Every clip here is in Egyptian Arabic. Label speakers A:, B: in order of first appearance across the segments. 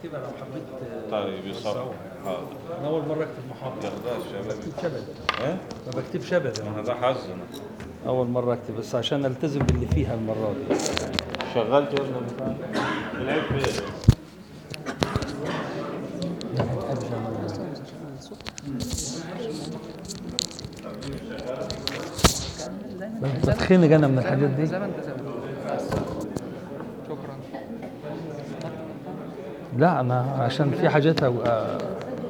A: اكتبها لو حبيت
B: طيب يصور حاضر
A: انا اول مره اكتب محاضره
B: ياخدها الشباب
A: بكتب شبد
B: ايه
A: ما بكتبش ابدا
B: ما ده حظنا
A: اول مره اكتب بس عشان التزم باللي فيها المره دي
B: شغلت يا ابني بتاع العيب فين
A: بتخنق انا من الحاجات دي
C: زي ما انت زي ما انت. شكرا
A: لا انا عشان في حاجات أو- آه.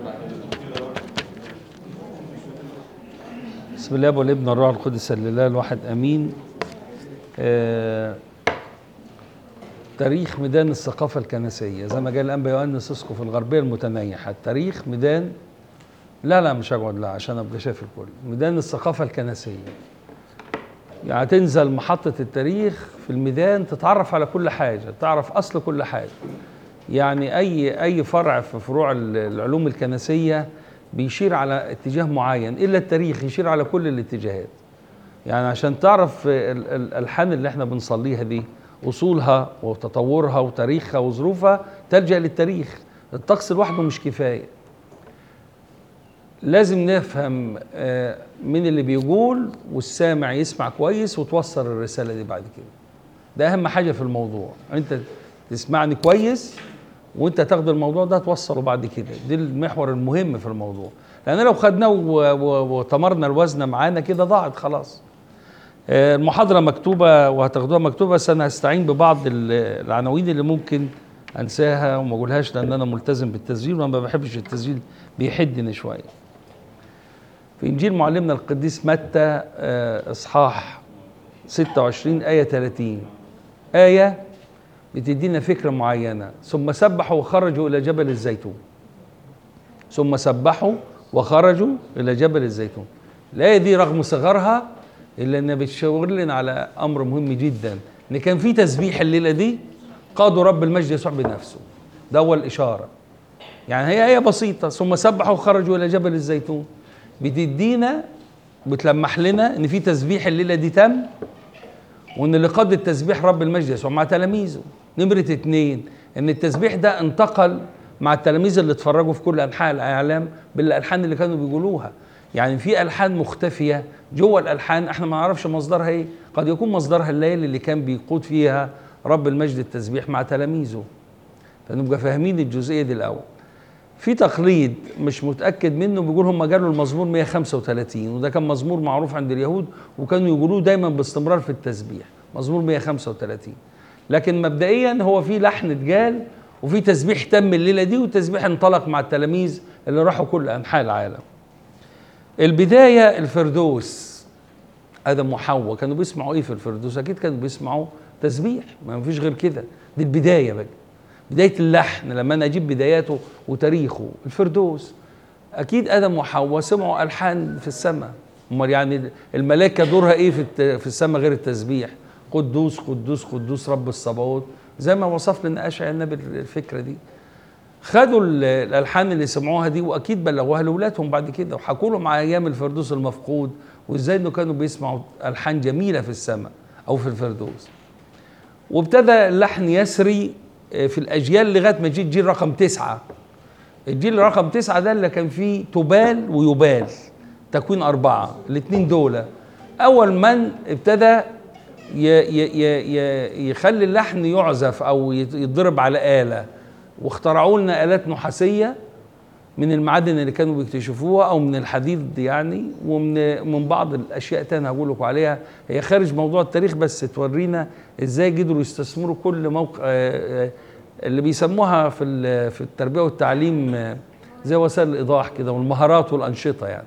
A: بسم الله والابن والروح القدس الاله الواحد امين آه تاريخ ميدان الثقافة الكنسية زي ما قال الأنبا يوحنا اسقف الغربية المتنيحة تاريخ ميدان لا لا مش هقعد لا عشان أبقى شايف الكل ميدان الثقافة الكنسية يعني تنزل محطة التاريخ في الميدان تتعرف على كل حاجة تعرف أصل كل حاجة يعني أي أي فرع في فروع ال- العلوم الكنسية بيشير على اتجاه معين إلا التاريخ يشير على كل الاتجاهات يعني عشان تعرف ال- ال- الألحان اللي احنا بنصليها دي أصولها وتطورها وتاريخها وظروفها تلجأ للتاريخ الطقس لوحده مش كفاية لازم نفهم آه، مين اللي بيقول والسامع يسمع كويس وتوصل الرسالة دي بعد كده ده أهم حاجة في الموضوع أنت تسمعني كويس وأنت تاخد الموضوع ده توصله بعد كده دي المحور المهم في الموضوع لأن لو خدناه و- و- وطمرنا الوزن معانا كده ضاعت خلاص آه، المحاضرة مكتوبة وهتاخدوها مكتوبة بس أنا هستعين ببعض ال- العناوين اللي ممكن أنساها وما أقولهاش لأن أنا ملتزم بالتسجيل وأنا ما بحبش التسجيل بيحدني شوية. في إنجيل معلمنا القديس متى آه، إصحاح 26 آية 30 آية بتدينا فكرة معينة ثم سبحوا وخرجوا إلى جبل الزيتون ثم سبحوا وخرجوا إلى جبل الزيتون الآية دي رغم صغرها إلا إنها بتشاور لنا على أمر مهم جدا إن كان في تسبيح الليلة دي قادوا رب المجد يسوع بنفسه ده أول إشارة يعني هي آية بسيطة ثم سبحوا وخرجوا إلى جبل الزيتون بتدينا بتلمح لنا إن في تسبيح الليلة دي تم وإن اللي قاد التسبيح رب المجد يسوع مع تلاميذه نمرة اتنين إن التسبيح ده انتقل مع التلاميذ اللي اتفرجوا في كل أنحاء الإعلام بالألحان اللي كانوا بيقولوها يعني في ألحان مختفية جوه الألحان احنا ما نعرفش مصدرها ايه قد يكون مصدرها الليل اللي كان بيقود فيها رب المجد التسبيح مع تلاميذه فنبقى فاهمين الجزئية دي الأول في تقليد مش متأكد منه بيقول هم قالوا المزمور 135 وده كان مزمور معروف عند اليهود وكانوا يقولوه دايما باستمرار في التسبيح مزمور 135 لكن مبدئيا هو في لحن اتقال وفي تسبيح تم الليلة دي والتسبيح انطلق مع التلاميذ اللي راحوا كل أنحاء العالم البداية الفردوس آدم وحواء كانوا بيسمعوا إيه في الفردوس أكيد كانوا بيسمعوا تسبيح ما فيش غير كده دي البداية بقى بداية اللحن لما أنا أجيب بداياته وتاريخه الفردوس أكيد آدم وحواء سمعوا ألحان في السماء أمال يعني الملائكة دورها إيه في الت- في السماء غير التسبيح قدوس قدوس قدوس رب الصباوت زي ما وصف لنا أشعياء النبي الفكرة دي خدوا ال- الالحان اللي سمعوها دي واكيد بلغوها لاولادهم بعد كده وحكوا لهم على ايام الفردوس المفقود وازاي انه كانوا بيسمعوا الحان جميله في السماء او في الفردوس وابتدى اللحن يسري آه، في الاجيال لغايه ما جه الجيل رقم تسعه الجيل رقم تسعه ده اللي كان فيه تبال ويبال تكوين اربعه الاثنين دول اول من ابتدى ي- ي- ي- ي- يخلي اللحن يعزف او يت- يتضرب على اله واخترعوا لنا الات نحاسيه من المعادن اللي كانوا بيكتشفوها او من الحديد يعني ومن من بعض الاشياء تانية هقول لكم عليها هي خارج موضوع التاريخ بس تورينا ازاي قدروا يستثمروا كل موقع آه، آه، اللي بيسموها في ال- في التربيه والتعليم آه، زي وسائل الايضاح كده والمهارات والانشطه يعني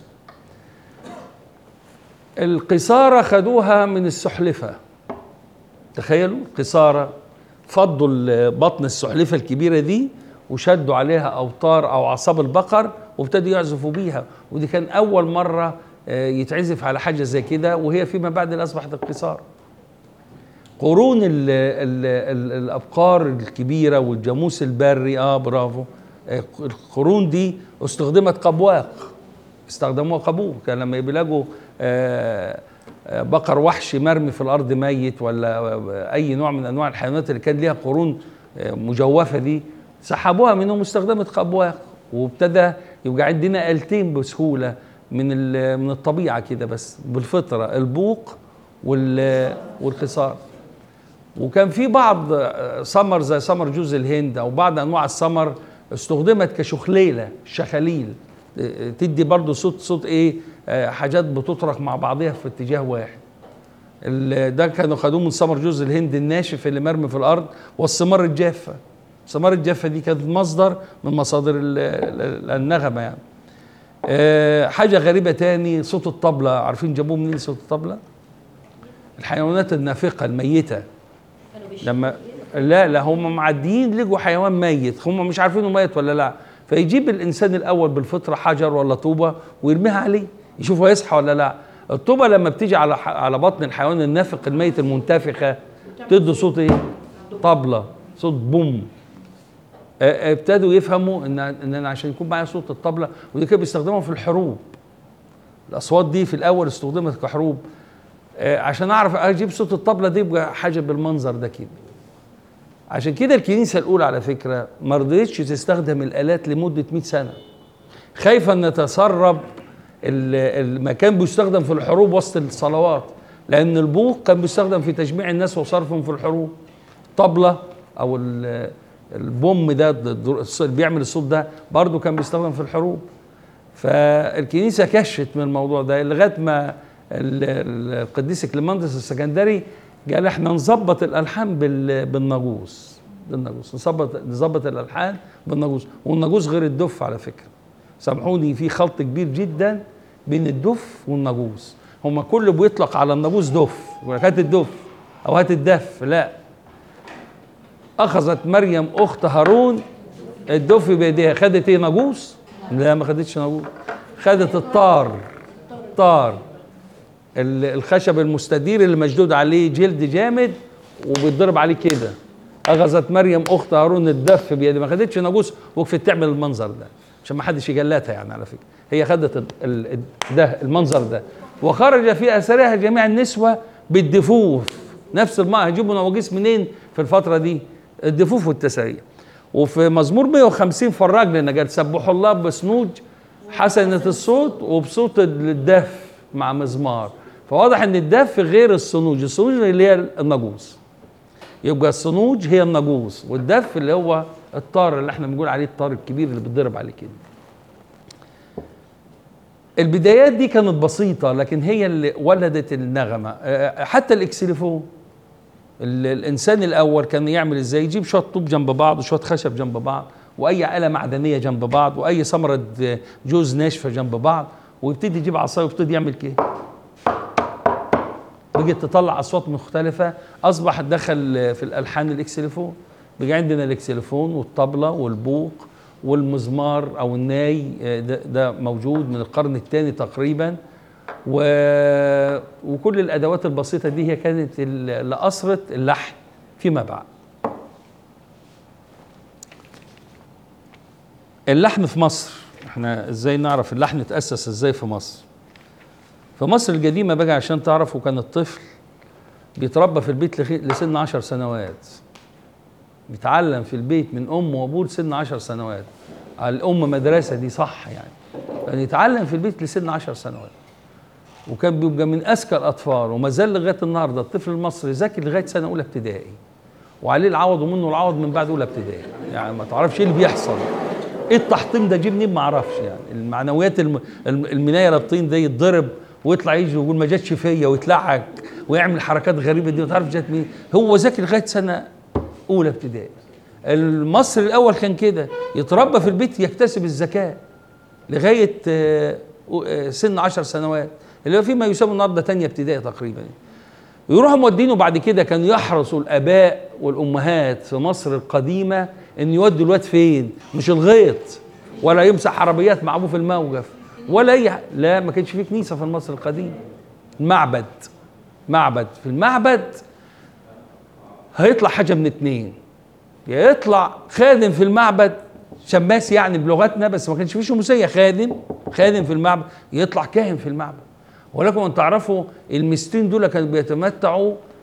A: القصارى خدوها من السحلفه تخيلوا قصارى فضوا ال- بطن السحلفه الكبيره دي وشدوا عليها اوتار او اعصاب البقر وابتدوا يعزفوا بيها ودي كان اول مره آه، يتعزف على حاجه زي كده وهي فيما بعد اللي اصبحت القصار قرون ال ال ال الابقار الكبيره والجاموس البري اه برافو آه، القرون دي استخدمت قبواق استخدموها قبوه كان لما بيلاقوا آه، آه، بقر وحشي مرمي في الارض ميت ولا آه، اي نوع من انواع الحيوانات اللي كان ليها قرون آه، مجوفه دي سحبوها منهم واستخدمت كابواق وابتدى يبقى عندنا آلتين بسهوله من ال- من الطبيعه كده بس بالفطره البوق وال- والخصار وكان في بعض آه، سمر زي سمر جوز الهند او بعض انواع السمر استخدمت كشخليله شخاليل آه، تدي برضو صوت صوت ايه آه، حاجات بتطرق مع بعضها في اتجاه واحد ال- ده كانوا خدوه من سمر جوز الهند الناشف اللي مرمي في الارض والثمار الجافه الثمار الجافه دي كانت مصدر من مصادر ال- ال- النغمه يعني آه، حاجه غريبه تاني صوت الطبله عارفين جابوه منين صوت الطبله الحيوانات النافقه الميته لما لا لا هم معديين لقوا حيوان ميت هم مش عارفينه ميت ولا لا فيجيب الانسان الاول بالفطره حجر ولا طوبه ويرميها عليه يشوف هو يصحى ولا لا الطوبه لما بتيجي على ح- على بطن الحيوان النافق الميت المنتفخه تدي صوت ايه طبله صوت بوم آه، ابتدوا يفهموا ان ان انا عشان يكون معايا صوت الطبله ودي كانوا بيستخدموها في الحروب الاصوات دي في الاول استخدمت كحروب آه، عشان اعرف اجيب صوت الطبله دي يبقى حاجه بالمنظر ده كده عشان كده الكنيسه الاولى على فكره ما رضيتش تستخدم الالات لمده 100 سنه خايفه ان تسرب ال- المكان بيستخدم في الحروب وسط الصلوات لان البوق كان بيستخدم في تجميع الناس وصرفهم في الحروب طبله او ال- البوم ده الدر- اللي بيعمل الصوت ده برضه كان بيستخدم في الحروب فالكنيسه كشت من الموضوع ده لغايه ما ال- ال- القديس كليماندس السكندري قال احنا نظبط الالحان بال- بالناقوس بالناقوس نظبط نظبط الالحان بالناقوس والناقوس غير الدف على فكره سامحوني في خلط كبير جدا بين الدف والناقوس هما كله بيطلق على الناقوس دف يقول لك هات الدف او هات الدف لا اخذت مريم اخت هارون الدف بايديها خدت ايه ناقوس لا ما خدتش ناقوس خدت الطار طار ال- الخشب المستدير اللي مشدود عليه جلد جامد وبيتضرب عليه كده اخذت مريم اخت هارون الدف بيدها ما خدتش ناقوس وقفت تعمل المنظر ده عشان ما حدش يجلتها يعني على فكره هي خدت ال- ال- ده المنظر ده وخرج في اثرها جميع النسوه بالدفوف نفس الماء هيجيبوا نواقيس منين في الفتره دي الدفوف والتساريع وفي مزمور 150 فراج لنا قال سبحوا الله بصنوج حسنة الصوت وبصوت الدف مع مزمار فواضح ان الدف غير الصنوج الصنوج اللي هي الناقوس يبقى الصنوج هي الناقوس والدف اللي هو الطار اللي احنا بنقول عليه الطار الكبير اللي بيتضرب عليه كده البدايات دي كانت بسيطة لكن هي اللي ولدت النغمة آه، حتى الإكسليفون ال- الانسان الاول كان يعمل ازاي يجيب شويه طوب جنب بعض وشويه خشب جنب بعض واي آلة معدنيه جنب بعض واي ثمره جوز ناشفه جنب بعض ويبتدي يجيب عصايه ويبتدي يعمل كده بقت تطلع اصوات مختلفه اصبح دخل في الالحان الاكسليفون بقى عندنا الاكسليفون والطبله والبوق والمزمار او الناي آه، ده, ده موجود من القرن الثاني تقريبا و... وكل الادوات البسيطه دي هي كانت ال- اللي اثرت اللحن فيما بعد اللحن في مصر احنا ازاي نعرف اللحن اتاسس ازاي في مصر في مصر القديمه بقى عشان تعرفوا كان الطفل بيتربى في البيت لخي- لسن عشر سنوات بيتعلم في البيت من امه وابوه لسن عشر سنوات على الام مدرسه دي صح يعني يعني يتعلم في البيت لسن عشر سنوات وكان بيبقى من اذكى الاطفال وما زال لغايه النهارده الطفل المصري ذكي لغايه سنه اولى ابتدائي وعليه العوض ومنه العوض من بعد اولى ابتدائي يعني ما تعرفش ايه اللي بيحصل ايه التحطيم ده جه منين ما اعرفش يعني المعنويات الم... الم- المنايه للطين ده يتضرب ويطلع يجي ويقول ما جاتش فيا ويتلعك ويعمل حركات غريبه دي ما تعرفش جات منين هو ذكي لغايه سنه اولى ابتدائي المصري الاول كان كده يتربى في البيت يكتسب الذكاء لغايه آه، آه، سن عشر سنوات اللي هو فيما يسمى النهارده تانية ابتدائي تقريبا يروحوا مودينه بعد كده كانوا يحرصوا الاباء والامهات في مصر القديمه ان يودوا الواد فين مش الغيط ولا يمسح عربيات مع ابوه في الموقف ولا اي ح- لا ما كانش في كنيسه في مصر القديم معبد معبد في المعبد هيطلع حاجه من اتنين يا يطلع خادم في المعبد شماس يعني بلغتنا بس ما كانش فيه شموسيه خادم خادم في المعبد يطلع كاهن في المعبد ولكم ان تعرفوا المستين دول كانوا بيتمتعوا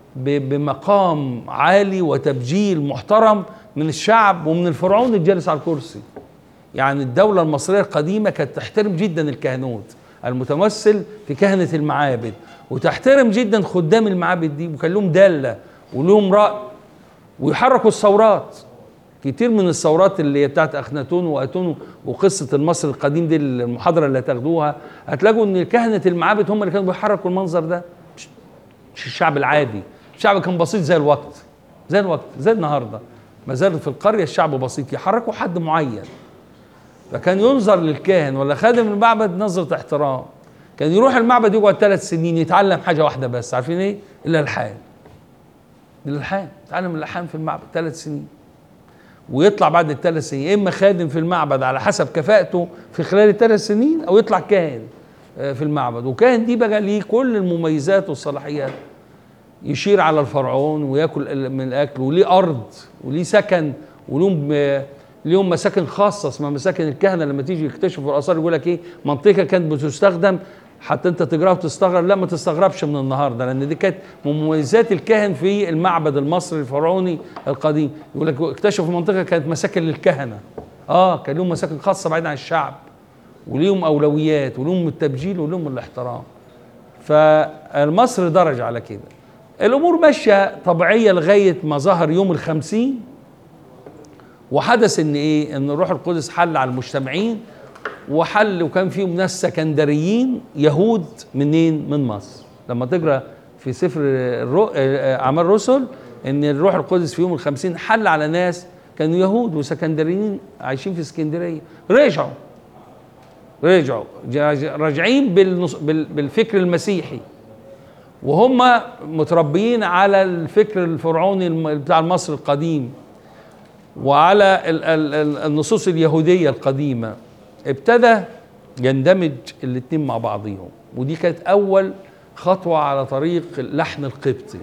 A: ب- بمقام عالي وتبجيل محترم من الشعب ومن الفرعون الجالس على الكرسي يعني الدولة المصرية القديمة كانت تحترم جدا الكهنوت المتمثل في كهنة المعابد وتحترم جدا خدام المعابد دي وكان لهم دالة ولهم رأي ويحركوا الثورات كتير من الثورات اللي هي بتاعت اخناتون واتون وقصه المصري القديم دي المحاضره اللي هتاخدوها هتلاقوا ان كهنه المعابد هم اللي كانوا بيحركوا المنظر ده مش مش الشعب العادي الشعب كان بسيط زي الوقت زي الوقت زي النهارده ما زال في القريه الشعب بسيط يحركوا حد معين فكان ينظر للكاهن ولا خادم المعبد نظره احترام كان يروح المعبد يقعد ثلاث سنين يتعلم حاجه واحده بس عارفين ايه؟ الالحان الالحان يتعلم الالحان في المعبد ثلاث سنين ويطلع بعد الثلاث سنين يا اما خادم في المعبد على حسب كفاءته في خلال الثلاث سنين او يطلع كاهن آه، في المعبد وكاهن دي بقى ليه كل المميزات والصلاحيات يشير على الفرعون وياكل ال- من الاكل وليه ارض وليه سكن ولهم آه، ليهم مساكن خاصه اسمها مساكن الكهنه لما تيجي يكتشفوا الاثار يقول لك ايه منطقه كانت بتستخدم حتى انت تقراها وتستغرب لا ما تستغربش من النهارده لان دي كانت من مميزات الكاهن في المعبد المصري الفرعوني القديم يقول لك اكتشفوا منطقه كانت مساكن للكهنه اه كان لهم مساكن خاصه بعيد عن الشعب وليهم اولويات وليهم التبجيل وليهم الاحترام فالمصري درج على كده الامور ماشيه طبيعيه لغايه ما ظهر يوم الخمسين وحدث ان ايه ان الروح القدس حل على المجتمعين وحل وكان فيهم ناس سكندريين يهود منين من مصر لما تقرا في سفر الرو... آه، اعمال الرسل ان الروح القدس في يوم الخمسين حل على ناس كانوا يهود وسكندريين عايشين في اسكندريه رجعوا رجعوا جا- راجعين بالنص... بال... بالفكر المسيحي وهم متربيين على الفكر الفرعوني الم- بتاع المصري القديم وعلى ال- ال- ال- النصوص اليهودية القديمة ابتدى يندمج الاتنين مع بعضهم ودي كانت أول خطوة على طريق اللحن القبطي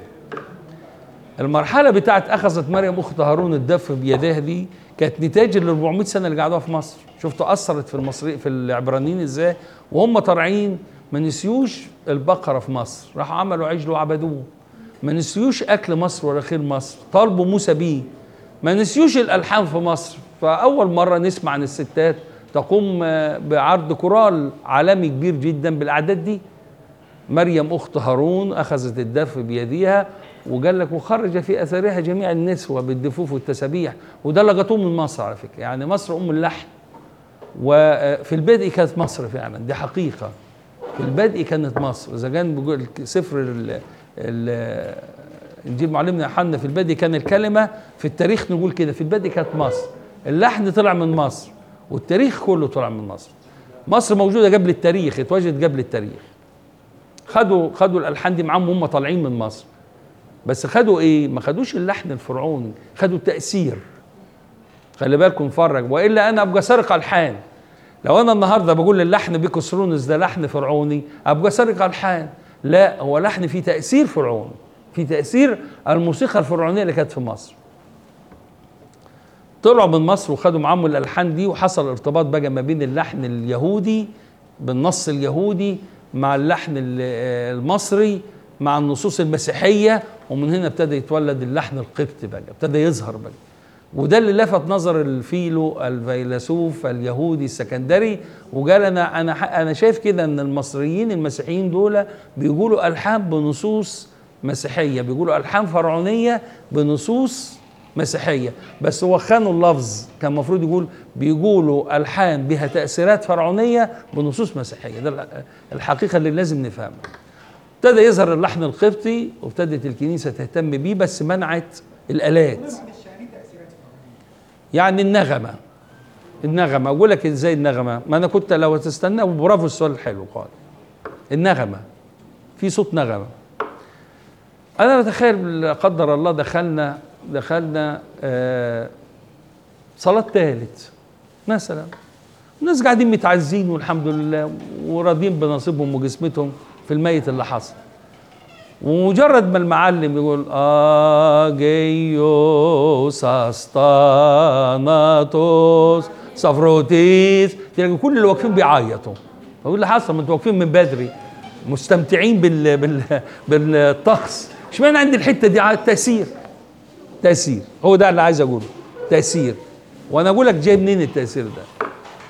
A: المرحلة بتاعت أخذت مريم أخت هارون الدف بيديها دي كانت نتاج ال 400 سنة اللي قعدوها في مصر شفتوا أثرت في المصري في العبرانيين إزاي وهم طالعين ما نسيوش البقرة في مصر راحوا عملوا عجل وعبدوه ما نسيوش أكل مصر ولا خير مصر طالبوا موسى بيه ما نسيوش الألحان في مصر فأول مرة نسمع عن الستات تقوم آه، بعرض كورال عالمي كبير جدا بالأعداد دي مريم اخت هارون اخذت الدف بيديها وقال لك وخرج في اثرها جميع النسوه بالدفوف والتسابيح وده لقطوه من مصر على فكره يعني مصر ام اللحن وفي البدء كانت مصر فعلا دي حقيقه في البدء كانت مصر اذا كان بيقول سفر ال- ال- انجيل معلمنا يوحنا في البدء كان الكلمه في التاريخ نقول كده في البدء كانت مصر اللحن طلع من مصر والتاريخ كله طلع من مصر مصر موجوده قبل التاريخ اتوجدت قبل التاريخ خدوا خدوا الالحان دي معاهم وهم طالعين من مصر بس خدوا ايه ما خدوش اللحن الفرعوني خدوا التاثير خلي بالكم فرج والا انا ابقى سارق الحان لو انا النهارده بقول اللحن بيكسرونس ده لحن فرعوني ابقى سارق الحان لا هو لحن فيه تاثير فرعوني في تاثير الموسيقى الفرعونيه اللي كانت في مصر طلعوا من مصر وخدوا معاهم الالحان دي وحصل ارتباط بقى ما بين اللحن اليهودي بالنص اليهودي مع اللحن ال- آه المصري مع النصوص المسيحيه ومن هنا ابتدى يتولد اللحن القبطي بقى ابتدى يظهر بقى وده اللي لفت نظر الفيلو الفيلسوف اليهودي السكندري وقال انا انا ح- انا شايف كده ان المصريين المسيحيين دول بيقولوا الحان بنصوص مسيحيه بيقولوا الحان فرعونيه بنصوص مسيحيه بس هو خانوا اللفظ كان المفروض يقول بيقولوا الحان بها تاثيرات فرعونيه بنصوص مسيحيه ده الح- الحقيقه اللي لازم نفهمها ابتدى يظهر اللحن القبطي وابتدت الكنيسه تهتم بيه بس منعت الالات يعني النغمه النغمه اقول لك ازاي النغمه ما انا كنت لو تستنى وبرافو السؤال الحلو قال النغمه في صوت نغمه انا بتخيل لا قدر الله دخلنا دخلنا آه صلاه ثالث مثلا الناس قاعدين متعزين والحمد لله وراضيين بنصيبهم وجسمتهم في الميت اللي حصل ومجرد ما المعلم يقول اجيوس استاناتوس سافروتيس تلاقي كل اللي واقفين بيعيطوا اقول اللي حصل ما انتوا واقفين من بدري مستمتعين بال بال بالطقس اشمعنى عندي الحته دي على التاثير تاثير هو ده اللي عايز اقوله تاثير وانا اقول لك جاي منين التاثير ده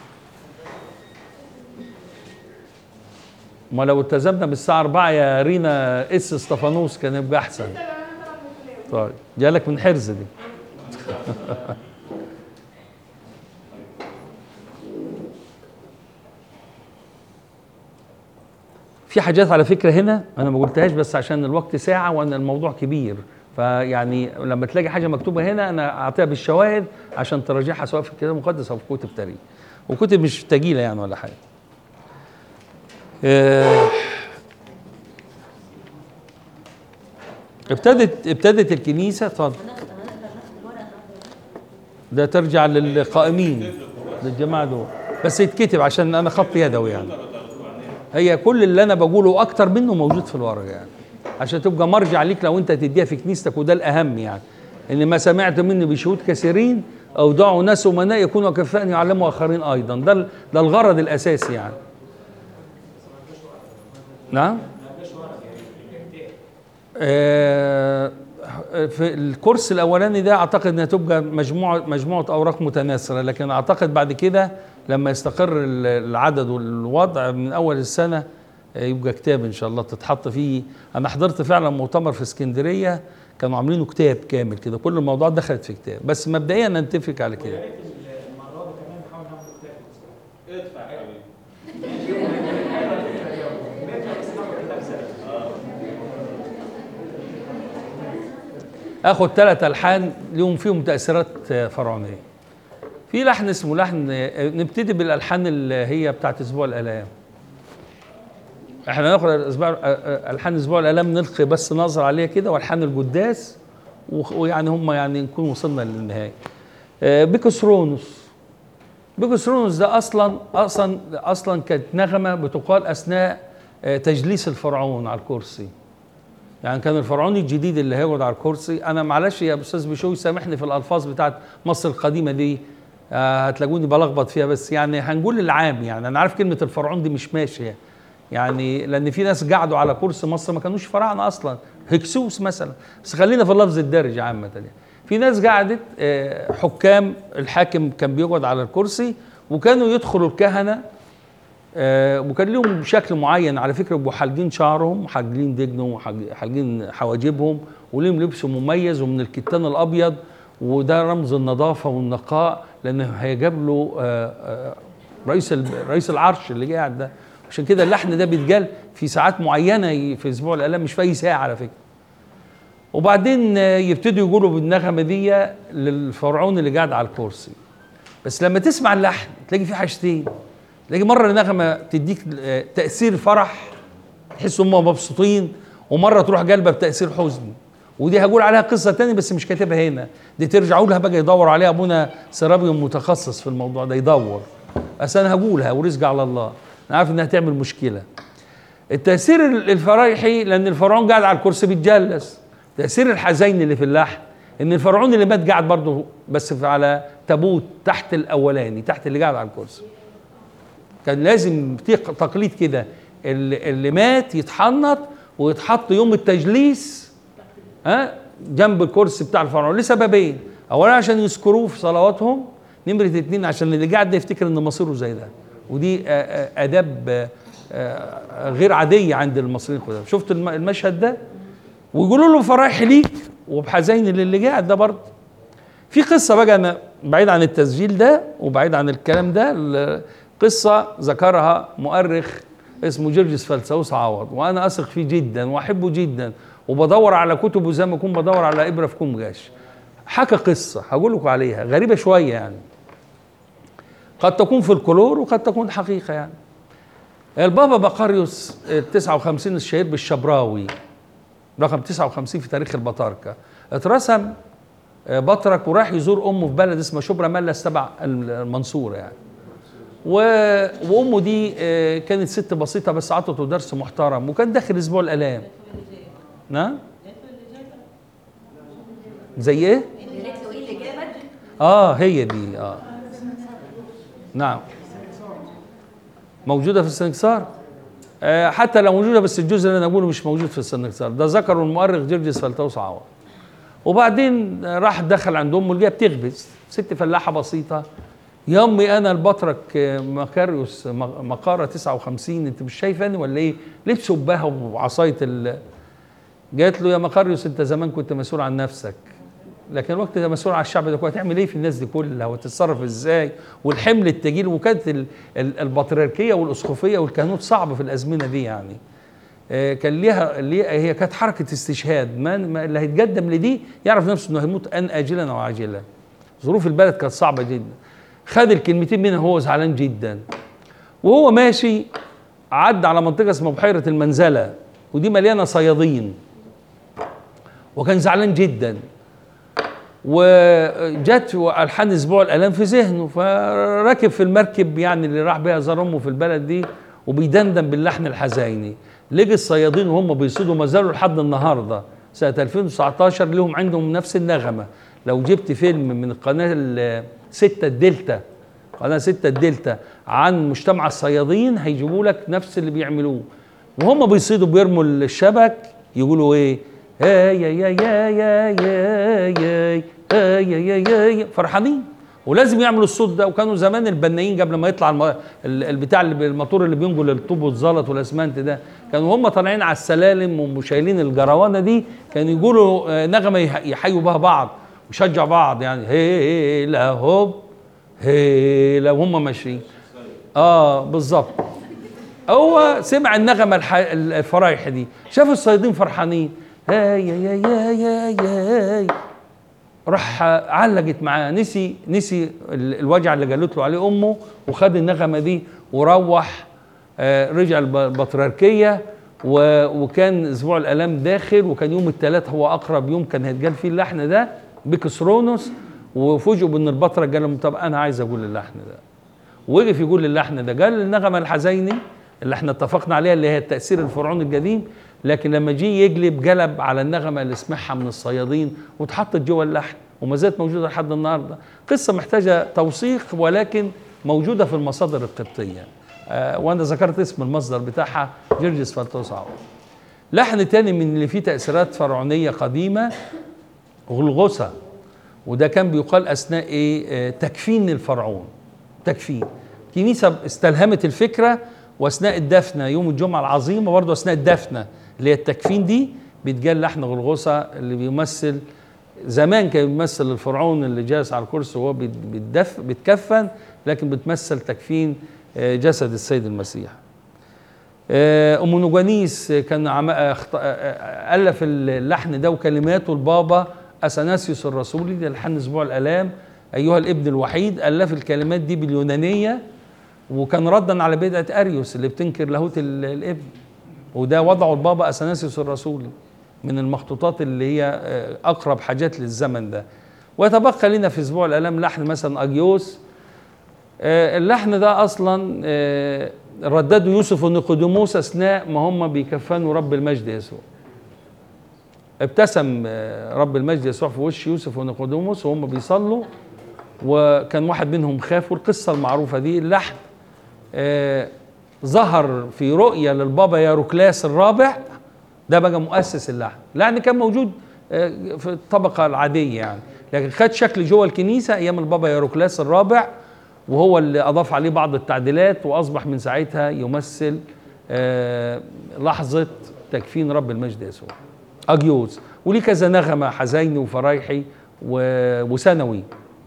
A: ما لو التزمنا بالساعه 4 يا رينا اس استفانوس كان يبقى احسن طيب جالك من حرز دي في حاجات على فكره هنا انا ما قلتهاش بس عشان الوقت ساعه وان الموضوع كبير فيعني لما تلاقي حاجه مكتوبه هنا انا اعطيها بالشواهد عشان تراجعها سواء في الكتاب المقدس او في كتب تاريخ وكتب مش تقيله يعني ولا حاجه آه، ابتدت ابتدت الكنيسه اتفضل ده ترجع للقائمين للجماعه دول بس يتكتب عشان انا خط يدوي يعني هي كل اللي انا بقوله اكتر منه موجود في الورقه يعني عشان تبقى مرجع ليك لو انت تديها في كنيستك وده الاهم يعني ان ما سمعت مني بشهود كثيرين او دعوا ناس امناء يكونوا كفاء يعلموا اخرين ايضا ده ال- ده الغرض الاساسي يعني نعم آه، في الكورس الاولاني ده اعتقد انها تبقى مجموعه مجموعه اوراق متناثره لكن اعتقد بعد كده لما يستقر ال- العدد والوضع من اول السنه آه، يبقى كتاب ان شاء الله تتحط فيه انا حضرت فعلا مؤتمر في اسكندريه كانوا عاملينه كتاب كامل كده كل الموضوعات دخلت في كتاب بس مبدئيا نتفق على كده اخد ثلاث الحان لهم فيهم تاثيرات آه، فرعونيه في لحن اسمه لحن آه، نبتدي بالالحان اللي هي بتاعت اسبوع الالام احنا ناخد الاسبوع آه، آه، الحان اسبوع الالام نلقي بس نظره عليها كده والحان القداس وخ- ويعني هم يعني نكون وصلنا للنهايه آه، بيكوسرونوس بيكوسرونوس ده اصلا اصلا اصلا كانت نغمه بتقال اثناء آه، تجليس الفرعون على الكرسي يعني كان الفرعوني الجديد اللي هيقعد على الكرسي انا معلش يا استاذ بشوي سامحني في الالفاظ بتاعت مصر القديمه دي آه هتلاقوني بلخبط فيها بس يعني هنقول العام يعني انا عارف كلمه الفرعون دي مش ماشيه يعني لان في ناس قعدوا على كرسي مصر ما كانوش فراعنه اصلا هكسوس مثلا بس خلينا في اللفظ الدارج عامه يعني في ناس قعدت آه، حكام الحاكم كان بيقعد على الكرسي وكانوا يدخلوا الكهنه آه، وكان لهم شكل معين على فكره بيبقوا حالقين شعرهم وحالقين دجنهم وحالقين حواجبهم وليهم لبس مميز ومن الكتان الابيض وده رمز النظافه والنقاء لانه هيقابلوا آه، آه، رئيس ال- رئيس العرش اللي قاعد ده عشان كده اللحن ده بيتقال في ساعات معينه ي- في اسبوع الالام مش في اي ساعه على فكره وبعدين آه، يبتدوا يقولوا بالنغمه دي للفرعون اللي قاعد على الكرسي بس لما تسمع اللحن تلاقي فيه حاجتين تلاقي مره النغمه تديك آه، تاثير فرح تحس هم مبسوطين ومره تروح جالبه بتاثير حزن ودي هقول عليها قصه تاني بس مش كاتبها هنا دي ترجعوا لها بقى يدور عليها ابونا سرابي متخصص في الموضوع ده يدور بس انا هقولها ورزق على الله انا عارف انها تعمل مشكله التأثير الفرايحي لأن الفرعون قاعد على الكرسي بيتجلس تأثير الحزين اللي في اللحن إن الفرعون اللي مات قاعد برضه بس في على تابوت تحت الأولاني تحت اللي قاعد على الكرسي كان لازم في تقليد كده اللي, اللي مات يتحنط ويتحط يوم التجليس ها جنب الكرسي بتاع الفرعون لسببين اولا عشان يذكروه في صلواتهم نمرة اتنين عشان اللي قاعد ده يفتكر ان مصيره زي ده ودي آه، آه، اداب آه، آه، غير عادية عند المصريين القدام شفت الم- المشهد ده ويقولوا له فرايح ليك وبحزين للي قاعد ده برضه في قصة بقى أنا بعيد عن التسجيل ده وبعيد عن الكلام ده ال- قصة ذكرها مؤرخ اسمه جورجس فلسوس عوض وأنا أثق فيه جدا وأحبه جدا وبدور على كتبه زي ما أكون بدور على إبرة في كوم جاش حكى قصة هقول لكم عليها غريبة شوية يعني قد تكون في الكلور وقد تكون حقيقة يعني البابا بقاريوس ال 59 الشهير بالشبراوي رقم 59 في تاريخ البطاركة اترسم آه، بطرك وراح يزور امه في بلد اسمها شبرا ملس تبع المنصوره يعني و... وامه دي آه، كانت ست بسيطه بس عطته درس محترم وكان داخل اسبوع الالام نعم زي ايه اه هي دي اه نعم موجوده في السنكسار آه، حتى لو موجوده بس الجزء اللي انا بقوله مش موجود في السنكسار ده ذكره المؤرخ جرجس فلتوس عوض وبعدين راح دخل عند امه اللي هي بتخبز ست فلاحه بسيطه يا امي انا البطرك آه، مكاريوس م- مقاره 59 انت مش شايفاني ولا ايه؟ لبسه بها وعصايه ال جات له يا مقاريوس انت زمان كنت مسؤول عن نفسك لكن الوقت ده مسؤول على الشعب ده كله هتعمل ايه في الناس دي كلها وتتصرف ازاي والحمل التقيل وكانت ال- ال- البطريركيه والاسقفيه والكهنوت صعب في الازمنه دي يعني آه، كان ليها ليها- هي كانت حركه استشهاد ما ما- اللي هيتقدم لدي يعرف نفسه انه هيموت ان اجلا او عاجلا ظروف البلد كانت صعبه جدا خد الكلمتين منها وهو زعلان جدا وهو ماشي عدى على منطقه اسمها بحيره المنزله ودي مليانه صيادين وكان زعلان جدا وجت الحان اسبوع الالام في ذهنه فركب في المركب يعني اللي راح بيها زار امه في البلد دي وبيدندن باللحن الحزيني لقي الصيادين وهم بيصيدوا ما زالوا لحد النهارده سنه 2019 لهم عندهم نفس النغمه لو جبت فيلم من القناه الستة الدلتا قناه ستة الدلتا عن مجتمع الصيادين هيجيبوا لك نفس اللي بيعملوه وهم بيصيدوا بيرموا الشبك يقولوا ايه يا يا يا يا يا يا يا يا يا يا يا فرحانين ولازم يعملوا الصوت ده وكانوا زمان البنايين قبل ما يطلع الم... ال- البتاع اللي بي- الموتور اللي بينقل الطوب والزلط والاسمنت ده كانوا هم طالعين على السلالم وشايلين الجروانه دي كانوا يقولوا آه، نغمه يح- يحيوا بها بعض ويشجعوا بعض يعني هي لا هوب هي لا وهم ماشيين اه بالظبط هو سمع النغمة الح... الفرايح دي شاف الصيادين فرحانين يا يا يا يا يا يا راح علقت معاه نسي نسي ال- الوجع اللي قالت له عليه امه وخد النغمه دي وروح آه، رجع الب- البطريركيه و- وكان اسبوع الالام داخل وكان يوم الثلاث هو اقرب يوم كان هيتقال فيه اللحن ده بكسرونوس وفوجئوا بان البطرك قال لهم طب انا عايز اقول اللحن ده وقف يقول اللحن ده قال النغمه الحزيني اللي احنا اتفقنا عليها اللي هي التاثير الفرعوني القديم لكن لما جه يقلب قلب على النغمه اللي سمعها من الصيادين واتحطت جوه اللحن وما زالت موجوده لحد النهارده قصه محتاجه توثيق ولكن موجوده في المصادر القبطيه آه وانا ذكرت اسم المصدر بتاعها جرجس فالتوس عوض لحن تاني من اللي فيه تاثيرات فرعونيه قديمه غلغوسه وده كان بيقال اثناء ايه آه، تكفين الفرعون تكفين كنيسه استلهمت الفكره واثناء الدفنه يوم الجمعه العظيمه برضه اثناء الدفنه اللي هي التكفين دي بيتقال لحن غلغوسه اللي بيمثل زمان كان بيمثل الفرعون اللي جالس على الكرسي وهو بيت- بيتدف بيتكفن لكن بتمثل تكفين آه، جسد السيد المسيح آه، ام نوجانيس كان عم... آه، اخت- آه، آه، الف اللحن ده وكلماته البابا اثناسيوس الرسولي ده لحن اسبوع الالام ايها الابن الوحيد الف الكلمات دي باليونانيه وكان ردا على بدعه اريوس اللي بتنكر لاهوت ال- الابن وده وضعه البابا اثناسيوس الرسولي من المخطوطات اللي هي آه، اقرب حاجات للزمن ده ويتبقى لنا في اسبوع الالام لحن مثلا اجيوس آه، اللحن ده اصلا آه، ردده يوسف ونيقوديموس اثناء ما هم بيكفنوا رب المجد يسوع ابتسم آه، رب المجد يسوع في وش يوسف ونيقوديموس وهم بيصلوا وكان واحد منهم خاف والقصه المعروفه دي اللحن آه، ظهر في رؤيه للبابا ياروكلاس الرابع ده بقى مؤسس اللحن اللحن كان موجود آه، في الطبقه العاديه يعني لكن خد شكل جوه الكنيسه ايام البابا ياروكلاس الرابع وهو اللي اضاف عليه بعض التعديلات واصبح من ساعتها يمثل آه، لحظه تكفين رب المجد يسوع اجيوز وليه كذا نغمه حزيني وفرايحي و- وثانوي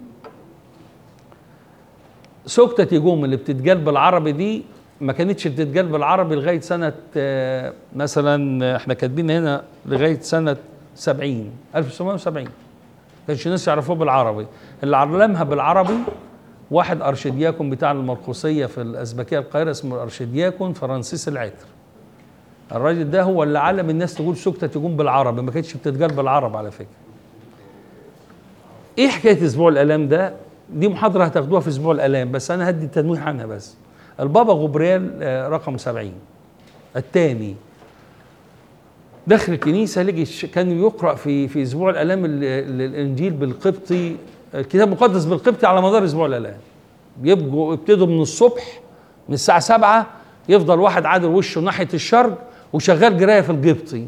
A: سكتة يجوم اللي بتتقال بالعربي دي ما كانتش بتتقال بالعربي لغايه سنه آه، مثلا احنا كاتبين هنا لغايه سنه 70 1970 كانش الناس يعرفوه بالعربي اللي علمها بالعربي واحد ارشدياكون بتاع المرقسيه في الازبكيه القاهره اسمه الارشدياكون فرانسيس العتر الراجل ده هو اللي علم الناس تقول سكتة تجوم بالعربي ما كانتش بتتقال بالعربي على فكره ايه حكايه اسبوع الالام ده دي محاضره هتاخدوها في اسبوع الالام بس انا هدي تنويه عنها بس البابا غبريال آه، رقم 70 الثاني داخل الكنيسه لقي الش- كان يقرا في في اسبوع الالام ال- ال- الانجيل بالقبطي الكتاب المقدس بالقبطي على مدار اسبوع الالام يبقوا يبتدوا من الصبح من الساعه 7 يفضل واحد عادل وشه ناحيه الشرق وشغال قرايه في القبطي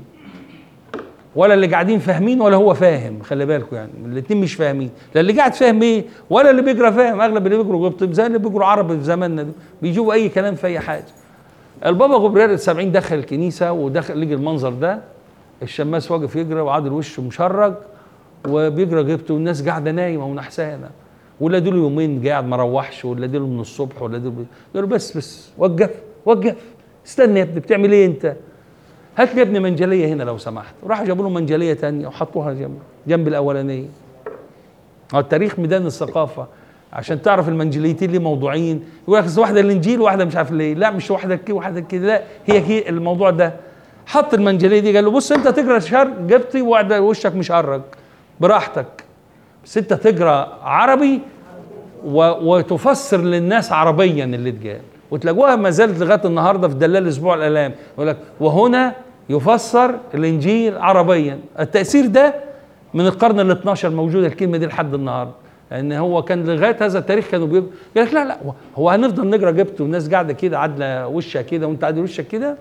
A: ولا اللي قاعدين فاهمين ولا هو فاهم خلي بالكم يعني الاثنين مش فاهمين لا اللي قاعد فاهم ايه ولا اللي بيقرا فاهم اغلب اللي بيقروا قبطي زي اللي بيقروا عربي في زماننا ده بيجيبوا اي كلام في اي حاجه البابا غبريال السبعين دخل الكنيسه ودخل لقي المنظر ده الشماس واقف يقرا وعادل وشه مشرج وبيقرا قبطي والناس قاعده نايمه ونحسانه ولا دول يومين قاعد ما روحش ولا دول من الصبح ولا دول قالوا بس بس وقف وقف استنى يا ابني بتعمل ايه انت؟ هات لي يا ابني منجليه هنا لو سمحت وراحوا جابوا له منجليه تانية وحطوها جنب جنب الاولانيه هو التاريخ ميدان الثقافه عشان تعرف المنجليتين ليه موضوعين يقول لك أصل واحده الانجيل وواحده مش عارف ليه لا مش واحده كده واحده كده لا هي كده الموضوع ده حط المنجليه دي قال له بص انت تقرا شرق قبطي وواحده وشك مشرج براحتك بس انت تقرا عربي و- وتفسر للناس عربيا اللي اتقال وتلاقوها ما زالت لغايه النهارده في دلال اسبوع الالام يقول لك وهنا يفسر الانجيل عربيا التاثير ده من القرن ال 12 موجوده الكلمه دي لحد النهارده لان هو كان لغايه هذا التاريخ كانوا بيقول يقول لك لا لا هو هنفضل نقرا جبت والناس قاعده كده عادله وشها كده وانت عادل وشك كده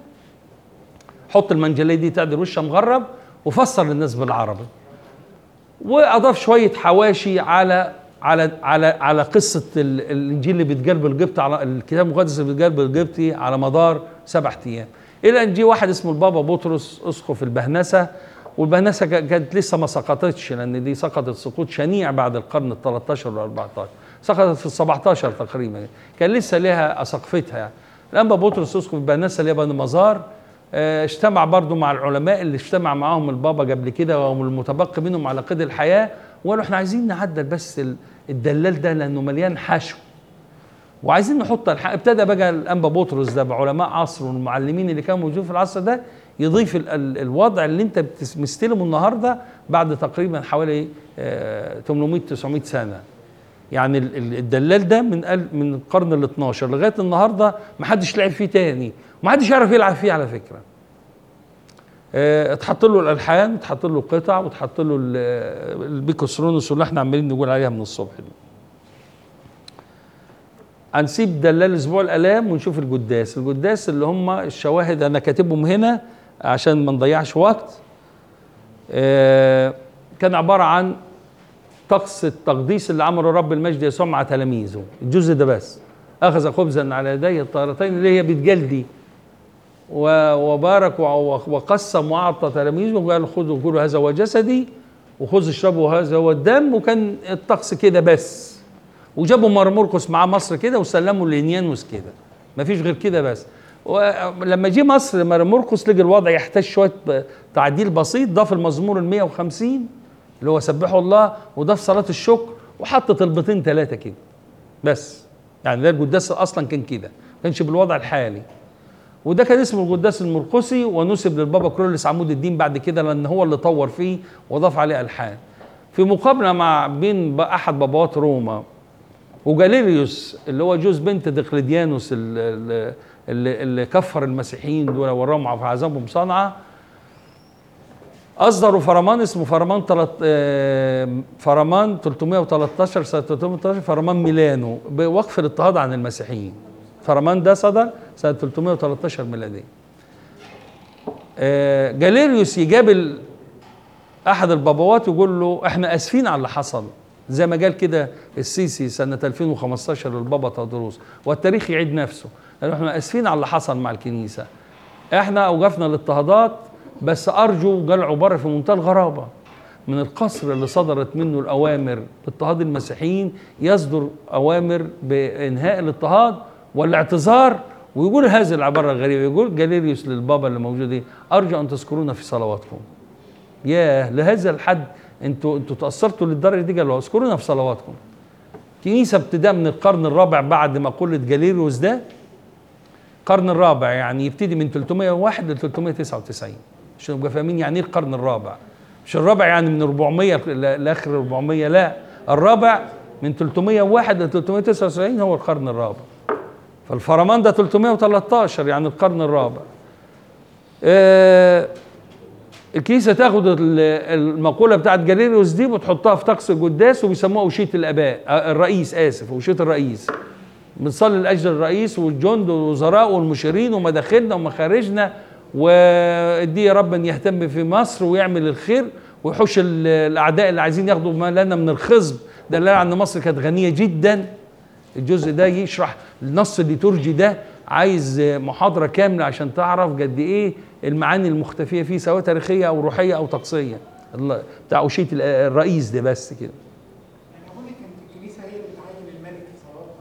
A: حط المنجليه دي تعدل وشها مغرب وفسر للناس بالعربي واضاف شويه حواشي على على على على قصه ال- الانجيل اللي بيتقال بالقبط على الكتاب المقدس اللي بيتقال بالقبطي على مدار سبع ايام الى ان جه واحد اسمه البابا بطرس اسقف البهنسه والبهنسه كا- كانت لسه ما سقطتش لان دي سقطت سقوط شنيع بعد القرن ال 13 وال 14 سقطت في ال 17 تقريبا كان لسه لها اساقفتها يعني الانبا بطرس اسقف البهنسه اللي هي بني مزار آه، اجتمع برضو مع العلماء اللي اجتمع معاهم البابا قبل كده وهم المتبقي منهم على قيد الحياه وقالوا احنا عايزين نعدل بس ال- الدلال ده لانه مليان حشو وعايزين نحط الح... ابتدى بقى الانبا بطرس ده بعلماء عصر والمعلمين اللي كانوا موجودين في العصر ده يضيف ال... ال... الوضع اللي انت بتس- مستلمه النهارده بعد تقريبا حوالي آه 800 900 سنه يعني ال- ال- الدلال ده من ال... من القرن ال 12 لغايه النهارده ما حدش لعب فيه تاني وما حدش يعرف يلعب فيه على فكره آه، اتحط له الالحان اتحط له قطع واتحط له ال- البيكوسرونوس اللي احنا عمالين نقول عليها من الصبح دي هنسيب دلال اسبوع الالام ونشوف القداس القداس اللي هم الشواهد انا كاتبهم هنا عشان ما نضيعش وقت آه، كان عباره عن طقس التقديس اللي عمله رب المجد يسوع مع تلاميذه الجزء ده بس اخذ خبزا على يديه الطاهرتين اللي هي بتجل دي و- وبارك و- وقسم واعطى تلاميذه وقال خذوا كلوا هذا هو جسدي وخذوا اشربوا هذا هو الدم وكان الطقس كده بس وجابوا مرمرقس معاه مصر كده وسلموا لينيانوس كده مفيش غير كده بس ولما جه مصر مرمرقس لقى الوضع يحتاج شويه ب- تعديل بسيط ضاف المزمور ال 150 اللي هو سبحوا الله وضاف صلاه الشكر وحط طلبتين ثلاثه كده بس يعني ده القداس اصلا كان كده ما كانش بالوضع الحالي وده كان اسمه القداس المرقسي ونسب للبابا كرولس عمود الدين بعد كده لان هو اللي طور فيه وضاف عليه الحان في مقابله مع بين ب- احد بابوات روما وجاليريوس اللي هو جوز بنت دقلديانوس اللي, اللي, اللي كفر المسيحيين دول وراهم في عذابهم صنعاء اصدروا فرمان اسمه فرمان تلت آه، فرمان 313 سنه 313 فرمان ميلانو بوقف الاضطهاد عن المسيحيين فرمان ده صدر سنه 313 ميلاديه آه، جاليريوس يجابل احد البابوات يقول له احنا اسفين على اللي حصل زي ما قال كده السيسي سنه 2015 للبابا تدروس والتاريخ يعيد نفسه قال له احنا اسفين على اللي حصل مع الكنيسه احنا اوقفنا الاضطهادات بس ارجو قال عباره في منتهى الغرابه من القصر اللي صدرت منه الاوامر باضطهاد المسيحيين يصدر اوامر بانهاء الاضطهاد والاعتذار ويقول هذه العباره الغريبه يقول جاليريوس للبابا اللي موجود ايه ارجو ان تذكرونا في صلواتكم ياه لهذا الحد انتوا انتوا تاثرتوا للدرجه دي قالوا اذكرونا في صلواتكم كنيسه ابتداء من القرن الرابع بعد مقوله جاليريوس ده القرن الرابع يعني يبتدي من 301 ل 399 عشان نبقى فاهمين يعني ايه القرن الرابع مش الرابع يعني من 400 ل- لاخر 400 لا الرابع من 301 ل 399 هو القرن الرابع فالفرمان ده 313 يعني القرن الرابع آه الكنيسه تاخد ال- المقوله بتاعت جاليريوس دي وتحطها في طقس القداس وبيسموها اوشيه الاباء آه، الرئيس اسف اوشيه الرئيس بنصلي لاجل الرئيس والجند والوزراء والمشيرين ومداخلنا ومخارجنا وادي يا رب ان يهتم في مصر ويعمل الخير ويحوش ال- الاعداء اللي عايزين ياخدوا ما لنا من الخصب ده دليل على ان مصر كانت غنيه جدا الجزء ده يشرح النص الليتورجي ده عايز محاضره كامله عشان تعرف قد ايه المعاني المختفيه فيه سواء تاريخيه او روحيه او طقسيه الله- بتاع اوشيه ال- الرئيس ده بس كده
D: يعني هقول لك كانت الكنيسه هي اللي بتعين الملك في صلاتها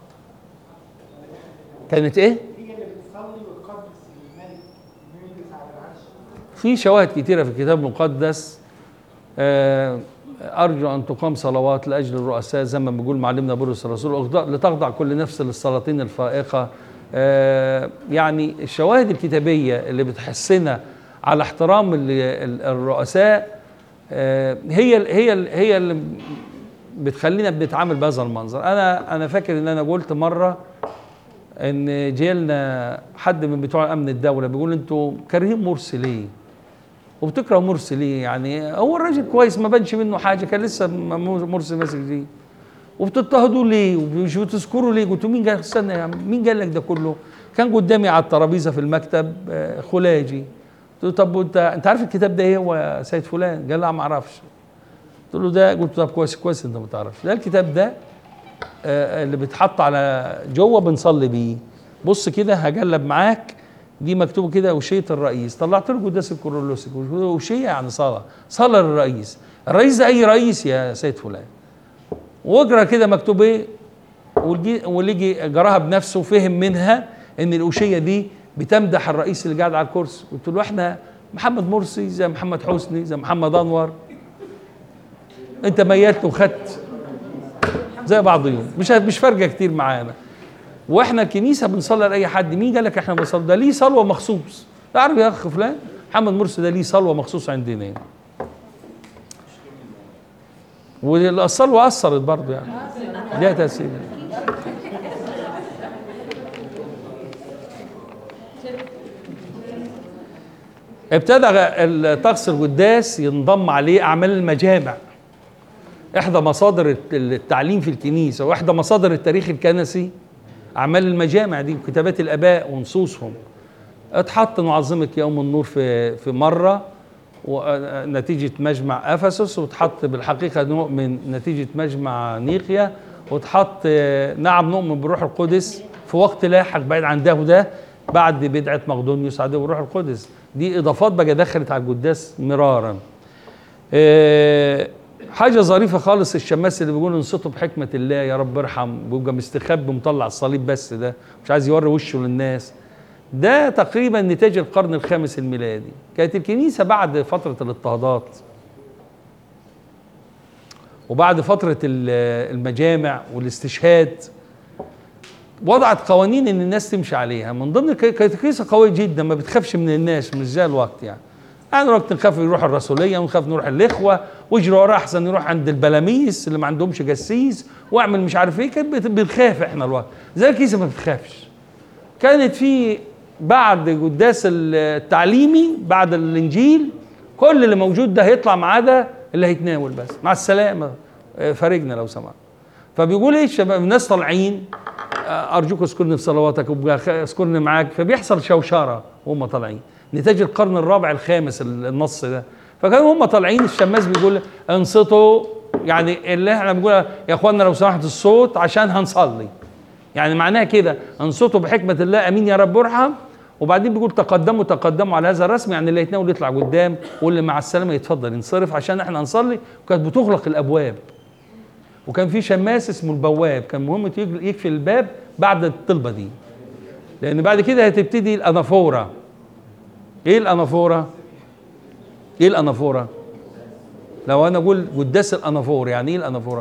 A: كانت ايه؟
D: هي اللي بتصلي وتقدس الملك انه يجلس على العرش
A: في شواهد كتيرة في الكتاب المقدس آه، أرجو أن تقام صلوات لأجل الرؤساء زي ما بيقول معلمنا بولس الرسول أخضع- لتخضع كل نفس للسلاطين الفائقة آه، يعني الشواهد الكتابية اللي بتحسنا على احترام ال- ال- الرؤساء آه، هي ال- هي ال- هي اللي بتخلينا بنتعامل بهذا المنظر انا انا فاكر ان انا قلت مره ان جيلنا حد من بتوع امن الدوله بيقول انتوا كارهين مرسي ليه؟ وبتكره مرسي ليه؟ يعني هو الراجل كويس ما بانش منه حاجه كان لسه م- مرسي ماسك دي وبتضطهدوا ليه؟ ومش بتذكروا ليه؟ قلت له مين قال استنى يا عم مين قال لك ده كله؟ كان قدامي على الترابيزه في المكتب آه، خلاجي قلت له طب وانت انت عارف الكتاب ده ايه هو يا سيد فلان؟ قال لا ما اعرفش قلت له ده قلت له طب كويس كويس انت ما تعرفش ده الكتاب ده آه، اللي بيتحط على جوه بنصلي بيه بص كده هجلب معاك دي مكتوب كده وشية الرئيس طلعت له قداس الكورولوسي وشية يعني صلاة صلاة للرئيس الرئيس ده أي رئيس يا سيد فلان واقرا كده مكتوب ايه والجي- واللي يجي جراها بنفسه فهم منها ان الأوشية دي بتمدح الرئيس اللي قاعد على الكرسي قلت له احنا محمد مرسي زي محمد حسني زي محمد انور انت ميلت وخدت زي بعضهم مش مش فارقه كتير معانا واحنا الكنيسه بنصلي لاي حد مين قال لك احنا بنصلي ده ليه صلوه مخصوص تعرف يا اخ فلان محمد مرسي ده ليه صلوه مخصوص عندنا يعني. والصلوه اثرت برضه يعني ليها تاثير ابتدى الطقس القداس ينضم عليه اعمال المجامع احدى مصادر التعليم في الكنيسه واحدى مصادر التاريخ الكنسي اعمال المجامع دي وكتابات الاباء ونصوصهم اتحط نعظمك يوم النور في في مره ونتيجه مجمع افسس واتحط بالحقيقه نؤمن نتيجه مجمع نيقيا واتحط نعم نؤمن بالروح القدس في وقت لاحق بعيد عن ده وده بعد بدعه مقدونيوس عدو الروح القدس دي اضافات بقى دخلت على القداس مرارا اه حاجة ظريفة خالص الشماس اللي بيقول انصتوا بحكمة الله يا رب ارحم بيبقى مستخبي مطلع الصليب بس ده مش عايز يوري وشه للناس ده تقريبا نتاج القرن الخامس الميلادي كانت الكنيسة بعد فترة الاضطهادات وبعد فترة المجامع والاستشهاد وضعت قوانين ان الناس تمشي عليها من ضمن كانت الكنيسة قوية جدا ما بتخافش من الناس مش زي الوقت يعني يعني وقت نخاف يروح الرسوليه ونخاف نروح الاخوه واجري وراه احسن يروح عند البلاميس اللي ما عندهمش جسيس واعمل مش عارف ايه كانت بنخاف احنا الوقت زي الكنيسه ما بتخافش كانت في بعد قداس التعليمي بعد الانجيل كل اللي موجود ده هيطلع ما عدا اللي هيتناول بس مع السلامه فارجنا لو سمحت فبيقول ايه الشباب الناس طالعين ارجوك اذكرني في صلواتك اذكرني معاك فبيحصل شوشره وهم طالعين نتاج القرن الرابع الخامس النص ده فكانوا هم طالعين الشماس بيقول انصتوا يعني اللي احنا بنقول يا اخوانا لو سمحت الصوت عشان هنصلي يعني معناها كده انصتوا بحكمه الله امين يا رب ارحم وبعدين بيقول تقدموا تقدموا على هذا الرسم يعني اللي يتناول يطلع قدام واللي مع السلامه يتفضل ينصرف عشان احنا نصلي وكانت بتغلق الابواب وكان في شماس اسمه البواب كان مهم يقفل الباب بعد الطلبه دي لان بعد كده هتبتدي الانافوره ايه الانافوره ايه الانافوره لو انا اقول قداس الانافور يعني ايه الانافوره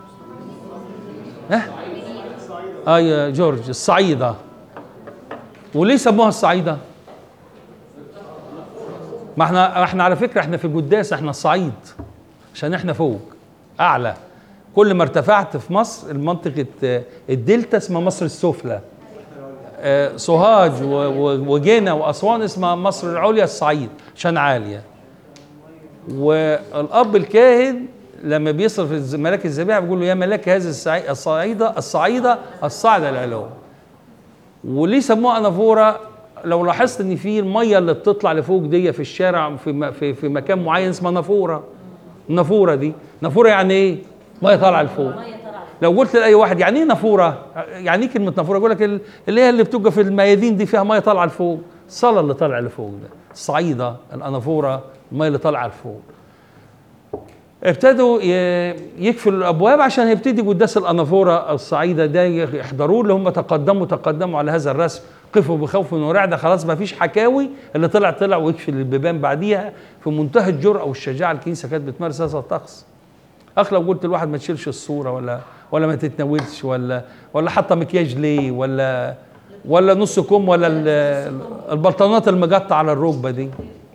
A: ها اه يا جورج الصعيده وليه سموها الصعيده ما احنا احنا على فكره احنا في القداس احنا الصعيد عشان احنا فوق اعلى كل ما ارتفعت في مصر المنطقه الدلتا اسمها مصر السفلى سوهاج وجينا واسوان اسمها مصر العليا الصعيد عشان عاليه والاب الكاهن لما بيصرف الز- ملاك الذبيحه بيقول له يا ملاك هذه الصعي- الصعيده الصعيده الصاعده العلو وليه سموها انافوره لو لاحظت ان في الميه اللي بتطلع لفوق دي في الشارع في م- في, في مكان معين اسمها نافوره النافوره دي نافوره يعني ايه ميه طالعه لفوق لو قلت لاي واحد يعني ايه نافوره يعني ايه كلمه نافوره يقول لك ال- اللي هي اللي بتبقى في الميادين دي فيها ميه طالعه لفوق الصلاه اللي طالعه لفوق ده الصعيده الانافوره الميه اللي طالعه لفوق ابتدوا ي- يقفلوا الابواب عشان يبتدي قداس الانافوره الصعيده ده يحضروه اللي هم تقدموا تقدموا على هذا الرسم قفوا بخوف ورعده خلاص ما فيش حكاوي اللي طلع طلع ويقفل البيبان بعديها في منتهى الجرأه والشجاعه الكنيسه كانت بتمارس هذا الطقس اخ لو قلت الواحد ما تشيلش الصوره ولا ولا ما تتناولش ولا ولا حاطه مكياج ليه ولا ولا نص كم ولا ال- البلطانات المقطعه على الركبه دي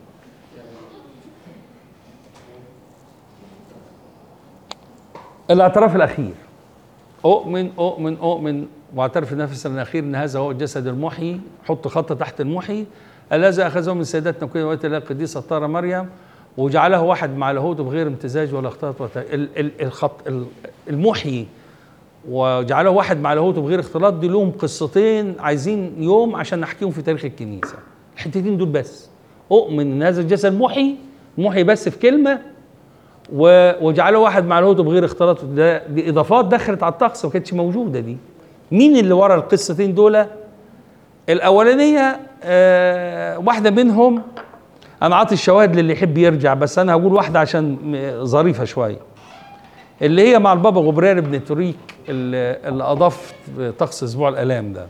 A: الاعتراف الاخير اؤمن اؤمن اؤمن واعترف النفس الاخير ان هذا هو الجسد المحيي حط خط تحت المحيي الذي اخذه من سيداتنا كل وقت الله القديسه الطاهره مريم وجعله واحد مع لاهوته بغير امتزاج ولا اختلاط وت- ال- ال- الخط ال- المحيي وجعله واحد مع لاهوته بغير اختلاط دي لهم قصتين عايزين يوم عشان نحكيهم في تاريخ الكنيسه الحتتين دول بس اؤمن ان هذا الجسد محيي محيي بس في كلمه و- وجعله واحد مع لاهوته بغير اختلاط ده دي اضافات دخلت على الطقس ما كانتش موجوده دي مين اللي ورا القصتين دول الاولانيه آه واحده منهم انا عاطي الشواهد للي يحب يرجع بس انا هقول واحده عشان م- ظريفه شويه اللي هي مع البابا غبران بن توريك اللي, اللي اضاف طقس اسبوع الالام ده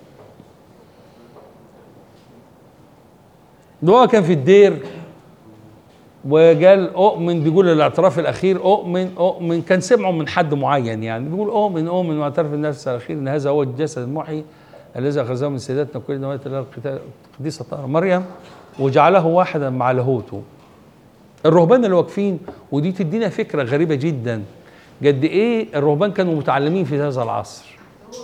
A: ده هو كان في الدير وقال اؤمن بيقول الاعتراف الاخير اؤمن اؤمن كان سمعه من حد معين يعني بيقول اؤمن اؤمن واعترف النفس الاخير ان هذا هو الجسد المحيي الذي اخذه من سيداتنا كل نوايا الله القديسه طاهره مريم وجعله واحدا مع لاهوته الرهبان اللي واقفين ودي تدينا فكره غريبه جدا قد ايه الرهبان كانوا متعلمين في هذا العصر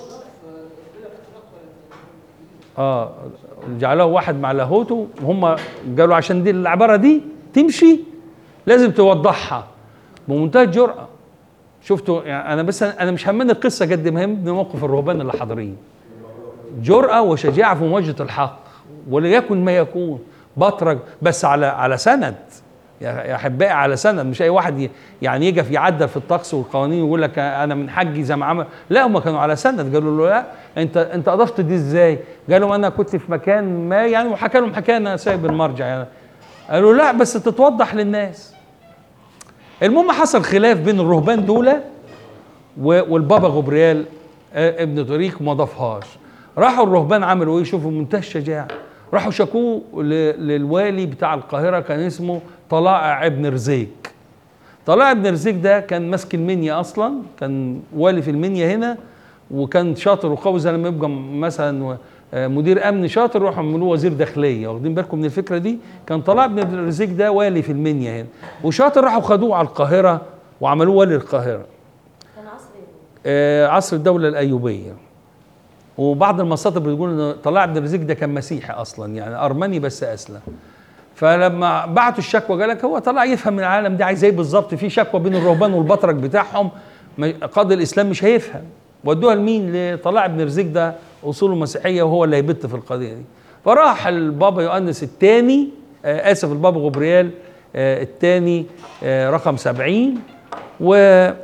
A: اه جعله واحد مع لاهوته وهم قالوا عشان دي العباره دي تمشي لازم توضحها بمنتهى الجرأه شفتوا يعني انا بس انا مش همني القصه قد ما يهمني موقف الرهبان اللي حاضرين جرأة وشجاعة في مواجهة الحق وليكن ما يكون بطرق بس على على سند يا يا احبائي على سند مش اي واحد ي- يعني يقف يعدل في الطقس والقوانين ويقول لك انا من حجي زي ما عمل لا هم كانوا على سند قالوا له لا انت انت اضفت دي ازاي؟ قالوا انا كنت في مكان ما يعني وحكى لهم حكايه انا سايب المرجع يعني قالوا لا بس تتوضح للناس المهم حصل خلاف بين الرهبان دول و- والبابا غبريال آه، ابن طريق ما ضافهاش راحوا الرهبان عملوا ايه شوفوا منتهى الشجاعه راحوا شكوه ل- للوالي بتاع القاهره كان اسمه طلائع ابن رزيق طلائع ابن رزيق ده كان ماسك المنيا اصلا كان والي في المنيا هنا وكان شاطر وقوي زي لما يبقى مثلا و- آه، مدير امن شاطر يروحوا عملوه وزير داخليه واخدين بالكم من الفكره دي كان طلائع ابن رزيق ده والي في المنيا هنا وشاطر راحوا خدوه على القاهره وعملوه والي القاهره
E: كان عصر ايه؟
A: آه، عصر الدولة الأيوبية وبعض المصادر بتقول ان طلع عبد الرزيق ده كان مسيحي اصلا يعني ارمني بس اسلم فلما بعتوا الشكوى قال لك هو طلع يفهم من العالم ده عايز ايه بالظبط في شكوى بين الرهبان والبطرك بتاعهم ما- قاضي الاسلام مش هيفهم ودوها لمين لطلع ابن رزيق ده اصوله مسيحيه وهو اللي هيبت في القضيه دي فراح البابا يؤنس الثاني آه اسف البابا غبريال آه الثاني آه رقم 70 و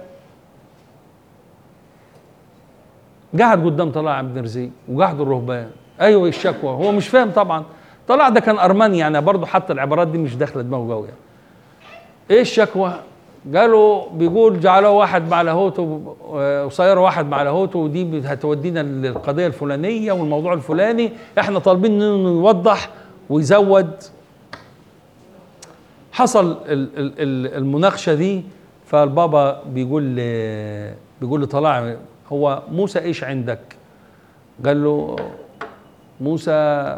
A: قعد قدام طلع عبد الرزيق وقعدوا الرهبان ايوه الشكوى هو مش فاهم طبعا طلع ده كان ارمني يعني برضه حتى العبارات دي مش داخله دماغه قوي يعني. ايه الشكوى قالوا بيقول جعلوه واحد مع لاهوته آه، وصيروا واحد مع لاهوته ودي بت- هتودينا للقضيه الفلانيه والموضوع الفلاني احنا طالبين انه يوضح ويزود حصل ال- ال- ال- المناقشه دي فالبابا بيقول ل- بيقول لطلع هو موسى ايش عندك؟ قال له موسى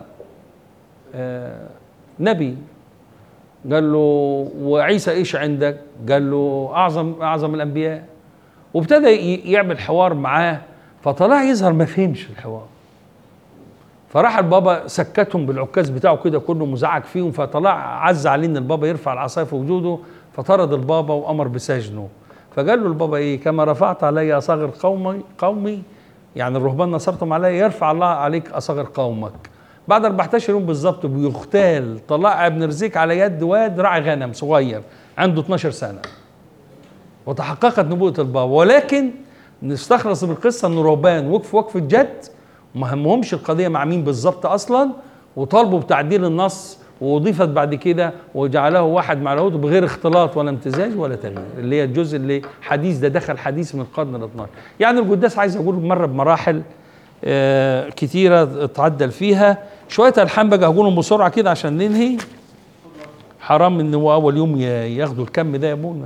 A: آه، نبي قال له وعيسى ايش عندك؟ قال له اعظم اعظم الانبياء وابتدى ي- يعمل حوار معاه فطلع يظهر ما فهمش الحوار فراح البابا سكتهم بالعكاز بتاعه كده كله مزعج فيهم فطلع عز عليه ان البابا يرفع العصايه في وجوده فطرد البابا وامر بسجنه فقال له البابا ايه كما رفعت علي اصاغر قومي قومي يعني الرهبان نصرتم علي يرفع الله عليك اصاغر قومك بعد 14 يوم بالظبط بيغتال طلع ابن رزيق على يد واد راعي غنم صغير عنده 12 سنه وتحققت نبوءة البابا ولكن نستخلص من القصة ان رهبان وقفوا وقفة جد وما همهمش القضية مع مين بالظبط اصلا وطالبوا بتعديل النص واضيفت بعد كده وجعله واحد مع اليهود بغير اختلاط ولا امتزاج ولا تغيير اللي هي الجزء اللي حديث ده دخل حديث من القرن ال 12 يعني القداس عايز اقول مره بمراحل آه كتيره اتعدل فيها شويه الحان بقى هقولهم بسرعه كده عشان ننهي حرام ان هو اول يوم ي- ياخدوا الكم ده يا ابونا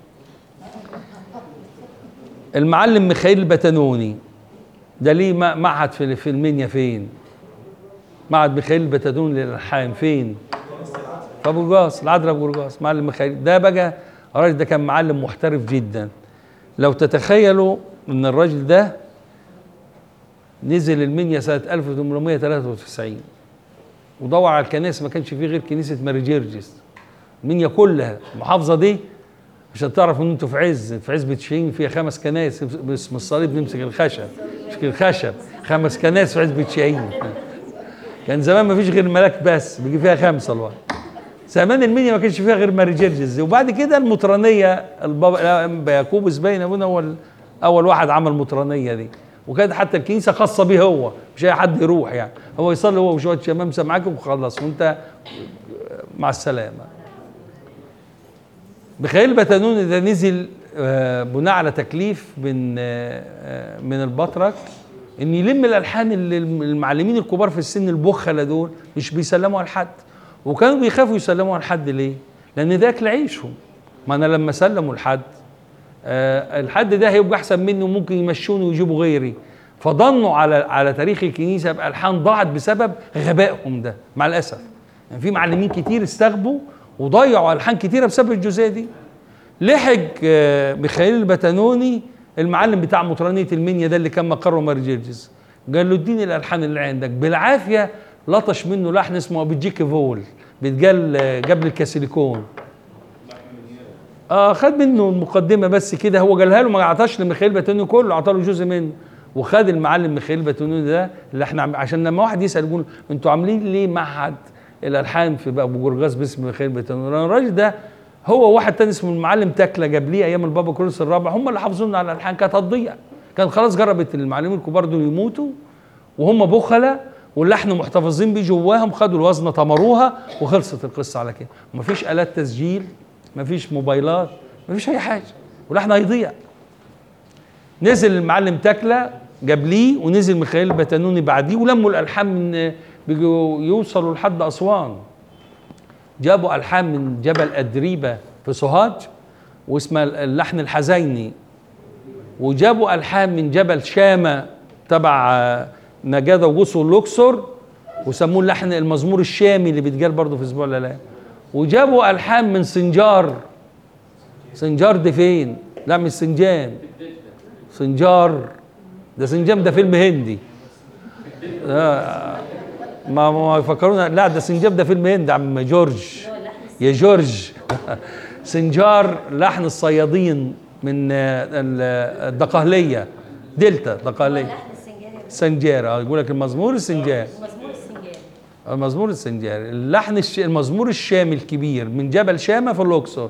A: المعلم ميخائيل البتنوني ده ليه م- معهد في في المنيا فين؟ معهد ميخائيل البتنوني للالحان فين؟ في ابو جاس العذراء ابو جاس معلم ميخائيل ده بقى الراجل ده كان معلم محترف جدا لو تتخيلوا ان الراجل ده نزل المنيا سنه 1893 ودور على الكنائس ما كانش فيه غير كنيسه ماري جيرجس المنيا كلها المحافظه دي عشان تعرف ان انتوا في عز في عزبة شاهين فيها خمس كنائس باسم الصليب نمسك الخشب مش الخشب خمس كنائس في عزبة شاهين كان زمان ما فيش غير الملاك بس بيجي فيها خمسه الواحد زمان المنيا ما كانش فيها غير ماري جيرجز وبعد كده المطرانيه البابا يعقوبس باين ابونا هو ال- اول واحد عمل المطرانيه دي وكانت حتى الكنيسه خاصه بيه هو مش اي حد يروح يعني هو يصلي هو وشويه شمامسه معاك وخلص وانت مع السلامه ميخائيل بتانوني ده نزل آه، بناء على تكليف من آه، آه، من البطرك ان يلم الالحان اللي المعلمين الكبار في السن البخله دول مش بيسلموا على حد وكانوا بيخافوا يسلموا على حد ليه؟ لان ده اكل عيشهم ما انا لما سلموا لحد آه الحد ده هيبقى احسن مني وممكن يمشوني ويجيبوا غيري فضنوا على على تاريخ الكنيسه بالحان ضاعت بسبب غبائهم ده مع الاسف يعني في معلمين كتير استغبوا وضيعوا الحان كتيره بسبب الجزئيه دي لحق آه، ميخائيل البتانوني المعلم بتاع مطرانيه المنيا ده اللي كان مقره مارجيرجز قال له اديني الالحان اللي عندك بالعافيه لطش منه لحن اسمه بيجيك فول بيتقال آه، قبل الكاسيليكون اه خد منه المقدمه بس كده هو قالها له ما عطاش لميخائيل باتوني كله عطى له جزء منه وخد المعلم ميخائيل باتوني ده اللي احنا عم- عشان لما واحد يسال يقول انتوا عاملين ليه معهد الالحان في ابو جرجاس باسم ميخائيل باتوني لأن الراجل ده هو واحد تاني اسمه المعلم تكله جاب ليه ايام البابا كرولوس الرابع هم اللي حافظونا على الالحان كانت هتضيع كان خلاص جربت المعلمين الكبار دول يموتوا وهم بخلة واللحن محتفظين بيه جواهم خدوا الوزنة طمروها وخلصت القصة على كده مفيش آلات تسجيل مفيش موبايلات مفيش أي حاجة واللحن هيضيع نزل المعلم تكلة جاب ليه ونزل ميخائيل البتانوني بعديه ولموا الألحان من بيجوا يوصلوا لحد أسوان جابوا ألحان من جبل أدريبة في سوهاج واسمها اللحن الحزيني وجابوا ألحان من جبل شامة تبع آه، نجادة وجوسو الأقصر وسموه اللحن المزمور الشامي اللي بيتقال برضه في أسبوع الآلام وجابوا ألحان من سنجار سنجار دي فين؟ لا مش سنجان سنجار ده سنجان ده فيلم هندي آه، ما ما يفكرونا لا ده سنجاب ده فيلم هندي عم جورج يا جورج سنجار لحن الصيادين من آه، ال- الدقهليه دلتا دقهليه
E: لحن السنجاري
A: سنجار اه يقول لك المزمور السنجار
E: مزمور السنجاري
A: المزمور السنجاري اللحن الش... المزمور الشامي الكبير من جبل شامة في الأقصر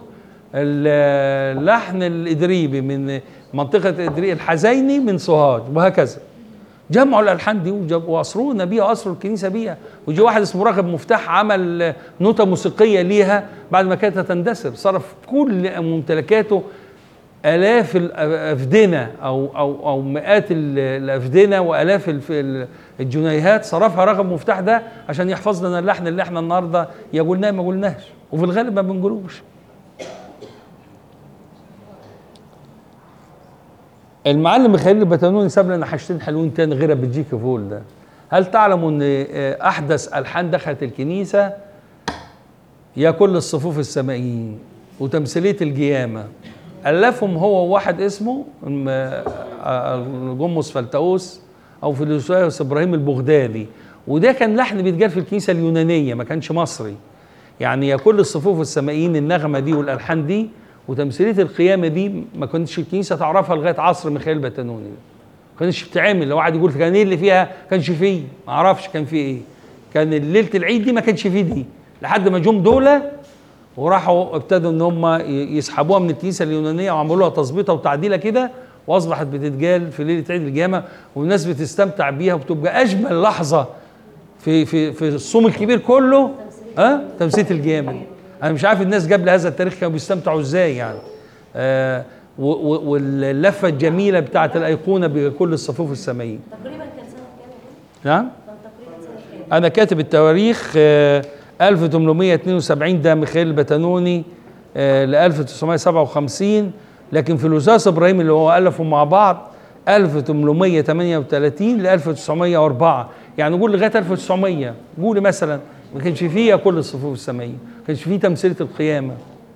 A: ال- اللحن الإدريبي من منطقة إدري الحزيني من سوهاج وهكذا جمعوا الألحان دي وجاب- وأسرونا بيها أسروا الكنيسة بيها وجي واحد اسمه راغب مفتاح عمل نوتة موسيقية ليها بعد ما كانت هتندثر صرف كل ممتلكاته آلاف الأفدنة أو أو أو مئات ال- الأفدنة وآلاف الف- ال- الجنيهات صرفها رقم مفتاح ده عشان يحفظ لنا اللحن اللي احنا النهارده يا قلناه ما قلناش وفي الغالب ما بنقولوش. المعلم ميخائيل البتانوني ساب لنا حاجتين حلوين تاني غير بتجيك فول ده. هل تعلموا ان آه، احدث الحان دخلت الكنيسه يا كل الصفوف السمائيين وتمثيليه القيامه الفهم هو واحد اسمه م- آه، الجمص فلتاوس او فيلوسوس ابراهيم البغدادي وده كان لحن بيتقال في الكنيسه اليونانيه ما كانش مصري يعني يا كل الصفوف السمائيين النغمه دي والالحان دي وتمثيليه القيامه دي ما كانتش الكنيسه تعرفها لغايه عصر ميخائيل بتانوني ما كانتش بتتعمل لو واحد يقول كان ايه اللي فيها كانش فيه ما اعرفش كان فيه ايه كان ليله العيد دي ما كانش فيه دي لحد ما جم دول وراحوا ابتدوا ان هم ي- يسحبوها من الكنيسه اليونانيه وعملوا لها تظبيطه وتعديله كده واصبحت بتتجال في ليله عيد القيامه والناس بتستمتع بيها وبتبقى اجمل لحظه في في في الصوم الكبير كله ها أه؟ تمثيل القيامه انا مش عارف الناس قبل هذا التاريخ كانوا بيستمتعوا ازاي يعني آه و- و- واللفه الجميله بتاعت الايقونه بكل الصفوف السمائيه
E: تقريبا كان سنة كام؟
A: نعم
E: كان تقريبا سنة كام؟
A: انا كاتب التواريخ آه 1872 ده ميخائيل بتانوني آه ل 1957 لكن في لوساس ابراهيم اللي هو الفوا مع بعض 1838 ل 1904 يعني نقول لغايه 1900 قولي مثلا ما كانش فيها كل الصفوف السمائيه ما كانش فيه تمثيليه القيامه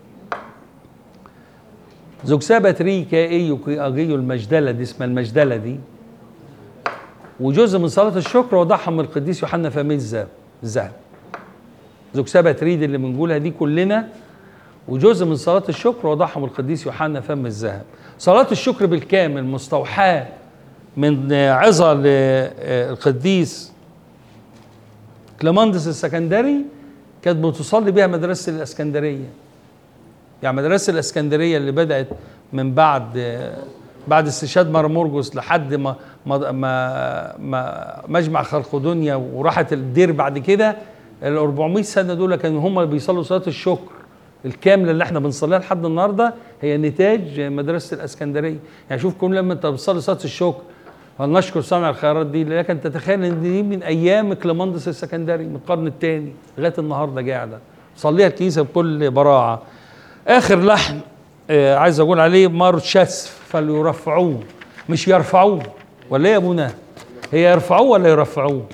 A: زوجسابة ريكا ايو كي اجيو المجدله دي اسمها المجدله دي وجزء من صلاة الشكر وضعها من القديس يوحنا فميل الذهب الذهب زوج سبع تريد اللي بنقولها دي كلنا وجزء من صلاة الشكر وضعها من القديس يوحنا فم الذهب صلاة الشكر بالكامل مستوحاة من عظة للقديس كليماندس السكندري كانت بتصلي بها مدرسة الاسكندرية يعني مدرسة الاسكندرية اللي بدأت من بعد بعد استشهاد مرمورجوس لحد ما ما ما, ما مجمع خلقدونيا وراحت الدير بعد كده ال 400 سنة دول كانوا هم اللي بيصلوا صلاة الشكر الكاملة اللي احنا بنصليها لحد النهارده هي نتاج مدرسة الاسكندرية يعني شوف كل لما انت بتصلي صلاة الشكر فلنشكر صانع الخيرات دي لكن تتخيل ان دي من ايام كليماندس السكندري من القرن الثاني لغايه النهارده قاعده صليها الكنيسه بكل براعه اخر لحن آه عايز اقول عليه مارشاس فليرفعوه مش يرفعوه ولا ايه يا ابونا هي يرفعوه ولا يرفعوه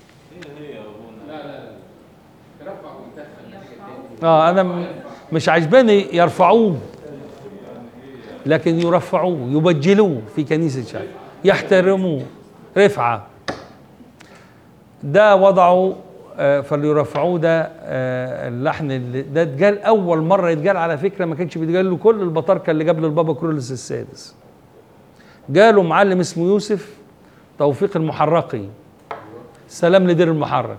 A: اه انا م- مش عجباني يرفعوه لكن يرفعوه يبجلوه في كنيسه شعب يحترموه رفعه ده وضعوا آه، فليرفعوه ده آه، اللحن اللي ده اتقال اول مره يتقال على فكره ما كانش بيتقال له كل البطاركه اللي قبل البابا كرولس السادس جاله معلم اسمه يوسف توفيق المحرقي سلام لدير المحرق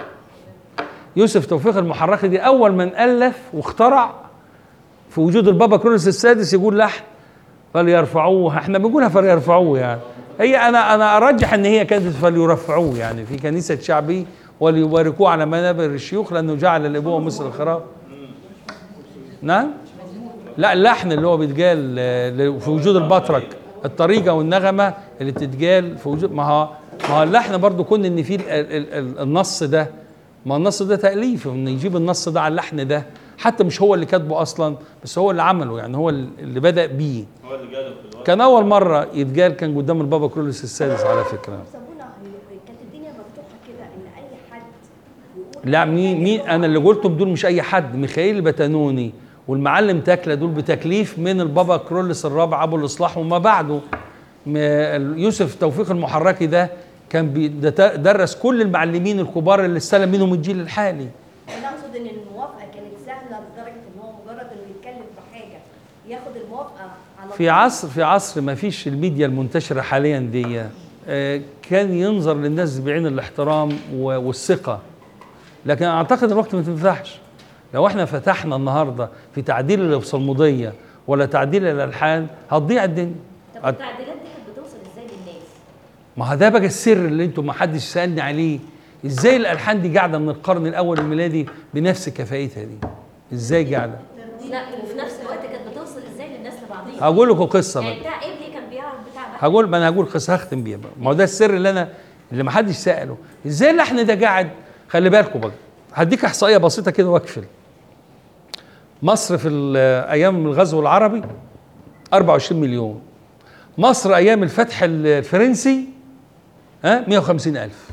A: يوسف توفيق المحرقي دي اول من الف واخترع في وجود البابا كرولس السادس يقول لحن فليرفعوه احنا بنقولها فليرفعوه يعني هي انا انا ارجح ان هي كانت فليرفعوه يعني في كنيسه شعبي وليباركوه على منابر الشيوخ لانه جعل الابوه مثل الخراب نعم لا اللحن اللي هو بيتقال آه، ل- في وجود البطرك الطريقه والنغمه اللي بتتقال في وجود ما هو ما هو اللحن برضو كون ان في ال- ال- ال- النص ده ما النص ده تاليف ان يجيب النص ده على اللحن ده حتى مش هو اللي كاتبه اصلا بس هو اللي عمله يعني هو اللي بدا بيه
B: هو اللي جاله في الوقت
A: كان اول مره يتقال كان قدام البابا كرولس السادس على فكره
E: بس ابونا هي- كانت الدنيا مفتوحة كده ان اي حد يقول
A: لا مين مين انا اللي قلتهم دول مش اي حد ميخائيل البتانوني والمعلم تاكله دول بتكليف من البابا كرولس الرابع ابو الاصلاح وما بعده م- يوسف توفيق المحركي ده كان بيدت- درس كل المعلمين الكبار اللي استلم منهم الجيل الحالي
E: انا اقصد ان الموافقة كانت سهلة لدرجة ان هو مجرد انه يتكلم بحاجة ياخد الموافقة على
A: في
E: طول.
A: عصر في عصر ما فيش الميديا المنتشره حاليا دي آه، كان ينظر للناس بعين الاحترام و- والثقه لكن اعتقد الوقت ما تنفعش لو احنا فتحنا النهارده في تعديل الابصالموديه ولا تعديل الالحان هتضيع الدنيا
E: طب التعديلات دي كانت بتوصل ازاي للناس؟
A: ما هو ده بقى السر اللي انتم ما حدش سالني عليه ازاي الالحان دي قاعده من القرن الاول الميلادي بنفس كفاءتها دي ازاي قاعده
E: لا وفي نفس الوقت كانت بتوصل ازاي للناس لبعضيها؟
A: هقول لكم قصه بقى
E: يعني بتاع ابني كان بيعرف بتاع ده
A: هقول ما انا هقول قصه هختم بيها بقى ما هو ده السر اللي انا اللي ما حدش ساله ازاي اللحن ده قاعد خلي بالكم بقى هديك احصائيه بسيطه كده واقفل مصر في ال- ايام الغزو العربي 24 مليون مصر ايام الفتح الفرنسي ها 150 الف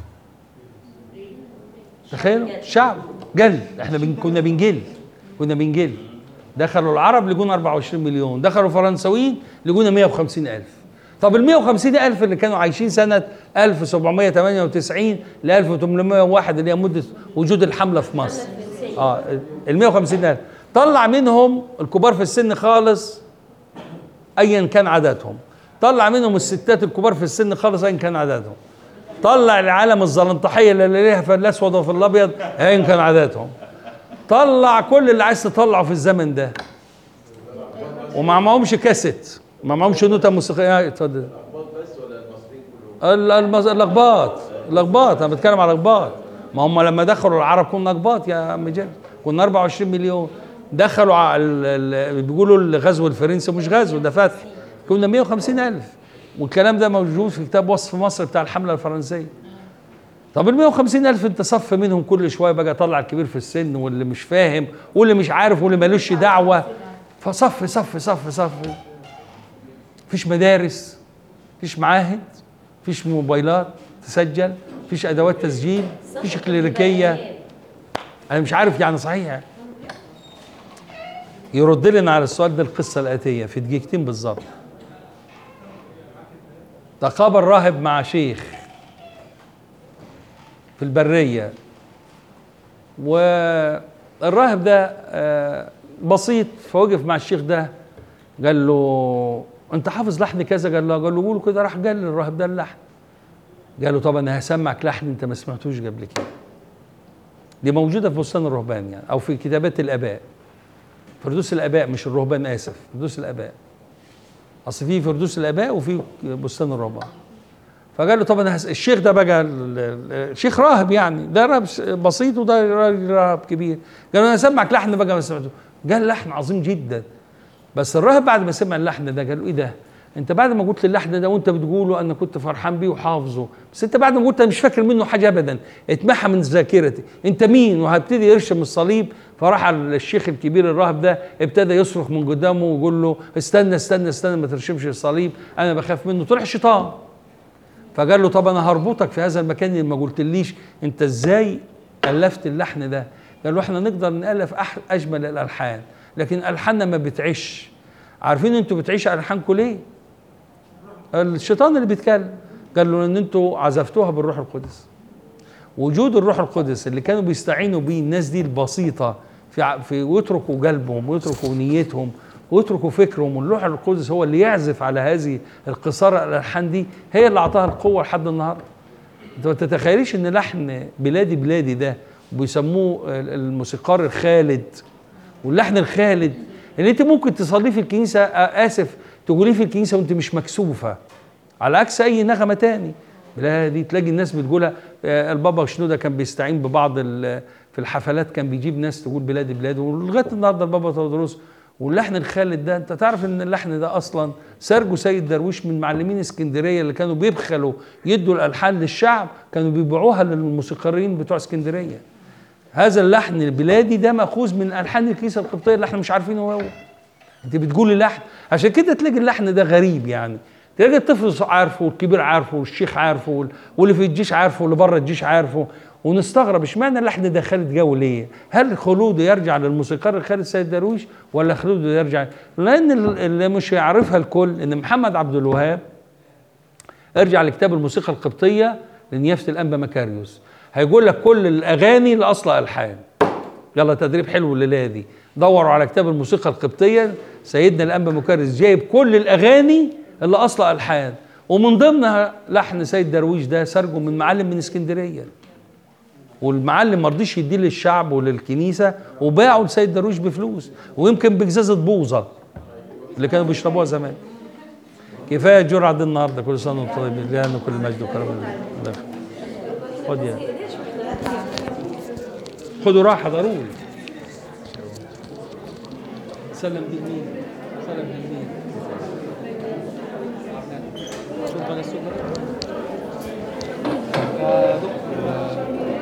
A: تخيلوا شعب جل احنا بن كنا بنجل كنا بنجل دخلوا العرب لقونا 24 مليون دخلوا الفرنساويين لقونا 150 الف طب ال 150 الف اللي كانوا عايشين سنه 1798 ل 1801 اللي هي مده وجود الحمله في مصر اه ال 150 الف طلع منهم الكبار في السن خالص ايا كان عددهم طلع منهم الستات الكبار في السن خالص ايا كان عددهم طلع العالم الزلنطحيه اللي ليها في الاسود وفي الابيض ايا كان عددهم طلع كل اللي عايز تطلعه في الزمن ده وما معهمش كاسيت ما معهمش نوتة موسيقية اتفضل ال- المز- الاقباط الاقباط انا بتكلم على الاقباط ما هم لما دخلوا العرب كنا اقباط يا عم جابر كنا 24 مليون دخلوا ع- ال- ال- بيقولوا الغزو الفرنسي مش غزو ده فتح كنا 150 الف والكلام ده موجود في كتاب وصف مصر بتاع الحمله الفرنسيه طب ال 150 الف انت صف منهم كل شويه بقى طلع الكبير في السن واللي مش فاهم واللي مش عارف واللي مالوش دعوه فصف صف صف صف مفيش مدارس مفيش معاهد مفيش موبايلات تسجل مفيش ادوات تسجيل مفيش كليريكيه انا مش عارف يعني صحيح يرد لنا على السؤال ده القصه الاتيه في دقيقتين بالظبط تقابل راهب مع شيخ في البريه والراهب ده آه، بسيط فوقف مع الشيخ ده قال له انت حافظ لحن كذا قال له قال له قوله كده راح قال للراهب ده اللحن قال له طب انا هسمعك لحن انت ما سمعتوش قبل كده دي موجوده في بستان الرهبان يعني او في كتابات الاباء فردوس الاباء مش الرهبان اسف فردوس الاباء اصل في فردوس الاباء وفي بستان الرهبان فقال له طب انا هس... الشيخ ده بقى ال- ال- الشيخ راهب يعني ده راهب س- بسيط وده راجل راهب كبير قال له انا اسمعك لحن بقى ما سمعته قال لحن عظيم جدا بس الراهب بعد ما سمع اللحن ده قال له ايه ده انت بعد ما قلت اللحن ده وانت بتقوله انا كنت فرحان بيه وحافظه بس انت بعد ما قلت انا مش فاكر منه حاجه ابدا اتمحى من ذاكرتي انت مين وهبتدي يرشم الصليب فراح على الشيخ الكبير الراهب ده ابتدى يصرخ من قدامه ويقول له استنى استنى استنى ما ترشمش الصليب انا بخاف منه طلع شيطان فقال له طب انا هربطك في هذا المكان اللي ما قلتليش انت ازاي الفت اللحن ده قال له احنا نقدر نالف أح اجمل الالحان لكن الحاننا ما بتعيش عارفين انتوا بتعيش الحانكم ليه الشيطان اللي بيتكلم قال له ان انتوا عزفتوها بالروح القدس وجود الروح القدس اللي كانوا بيستعينوا بيه الناس دي البسيطه في ع- في ويتركوا قلبهم ويتركوا نيتهم ويتركوا فكرهم والروح القدس هو اللي يعزف على هذه القصارى الالحان دي هي اللي اعطاها القوه لحد النهارده انت ما تتخيليش ان لحن بلادي بلادي ده بيسموه الموسيقار الخالد واللحن الخالد اللي انت ممكن تصليه في الكنيسه آه، اسف تقوليه في الكنيسه وانت مش مكسوفه على عكس اي نغمه تاني بلادي تلاقي الناس بتقولها آه، البابا شنوده كان بيستعين ببعض ال- في الحفلات كان بيجيب ناس تقول بلادي بلادي ولغايه النهارده البابا تودروس واللحن الخالد ده انت تعرف ان اللحن ده اصلا سرجو سيد درويش من معلمين اسكندريه اللي كانوا بيبخلوا يدوا الالحان للشعب كانوا بيبيعوها للموسيقاريين بتوع اسكندريه هذا اللحن البلادي ده ماخوذ من الحان الكنيسه القبطيه اللي احنا مش عارفينه هو انت بتقولي لحن عشان كده تلاقي اللحن ده غريب يعني تلاقي الطفل عارفه والكبير عارفه والشيخ عارفه وال- واللي في الجيش عارفه واللي بره الجيش عارفه ونستغرب اشمعنى اللحن ده خالد جو ليه؟ هل خلوده يرجع للموسيقار خالد سيد درويش ولا خلوده يرجع؟ لان ال- اللي مش يعرفها الكل ان محمد عبد الوهاب ارجع لكتاب الموسيقى القبطيه لنيافه الانبا مكاريوس هيقول لك كل الاغاني لاصل الحان يلا تدريب حلو الليله دي دوروا على كتاب الموسيقى القبطيه سيدنا الانبا مكاريوس جايب كل الاغاني اللي اصل الحان ومن ضمنها لحن سيد درويش ده سرجه من معلم من اسكندريه والمعلم ما رضيش يديه للشعب وللكنيسه وباعه لسيد درويش بفلوس ويمكن بجزازه بوظه اللي كانوا بيشربوها زمان كفايه جرعه دي النهارده كل سنه وانتم طيبين لله كل مجد وكرم الله خد يا خدوا راحه ضروري سلم دي مين سلم دي مين
C: شوف بقى السوق ده. يا دكتور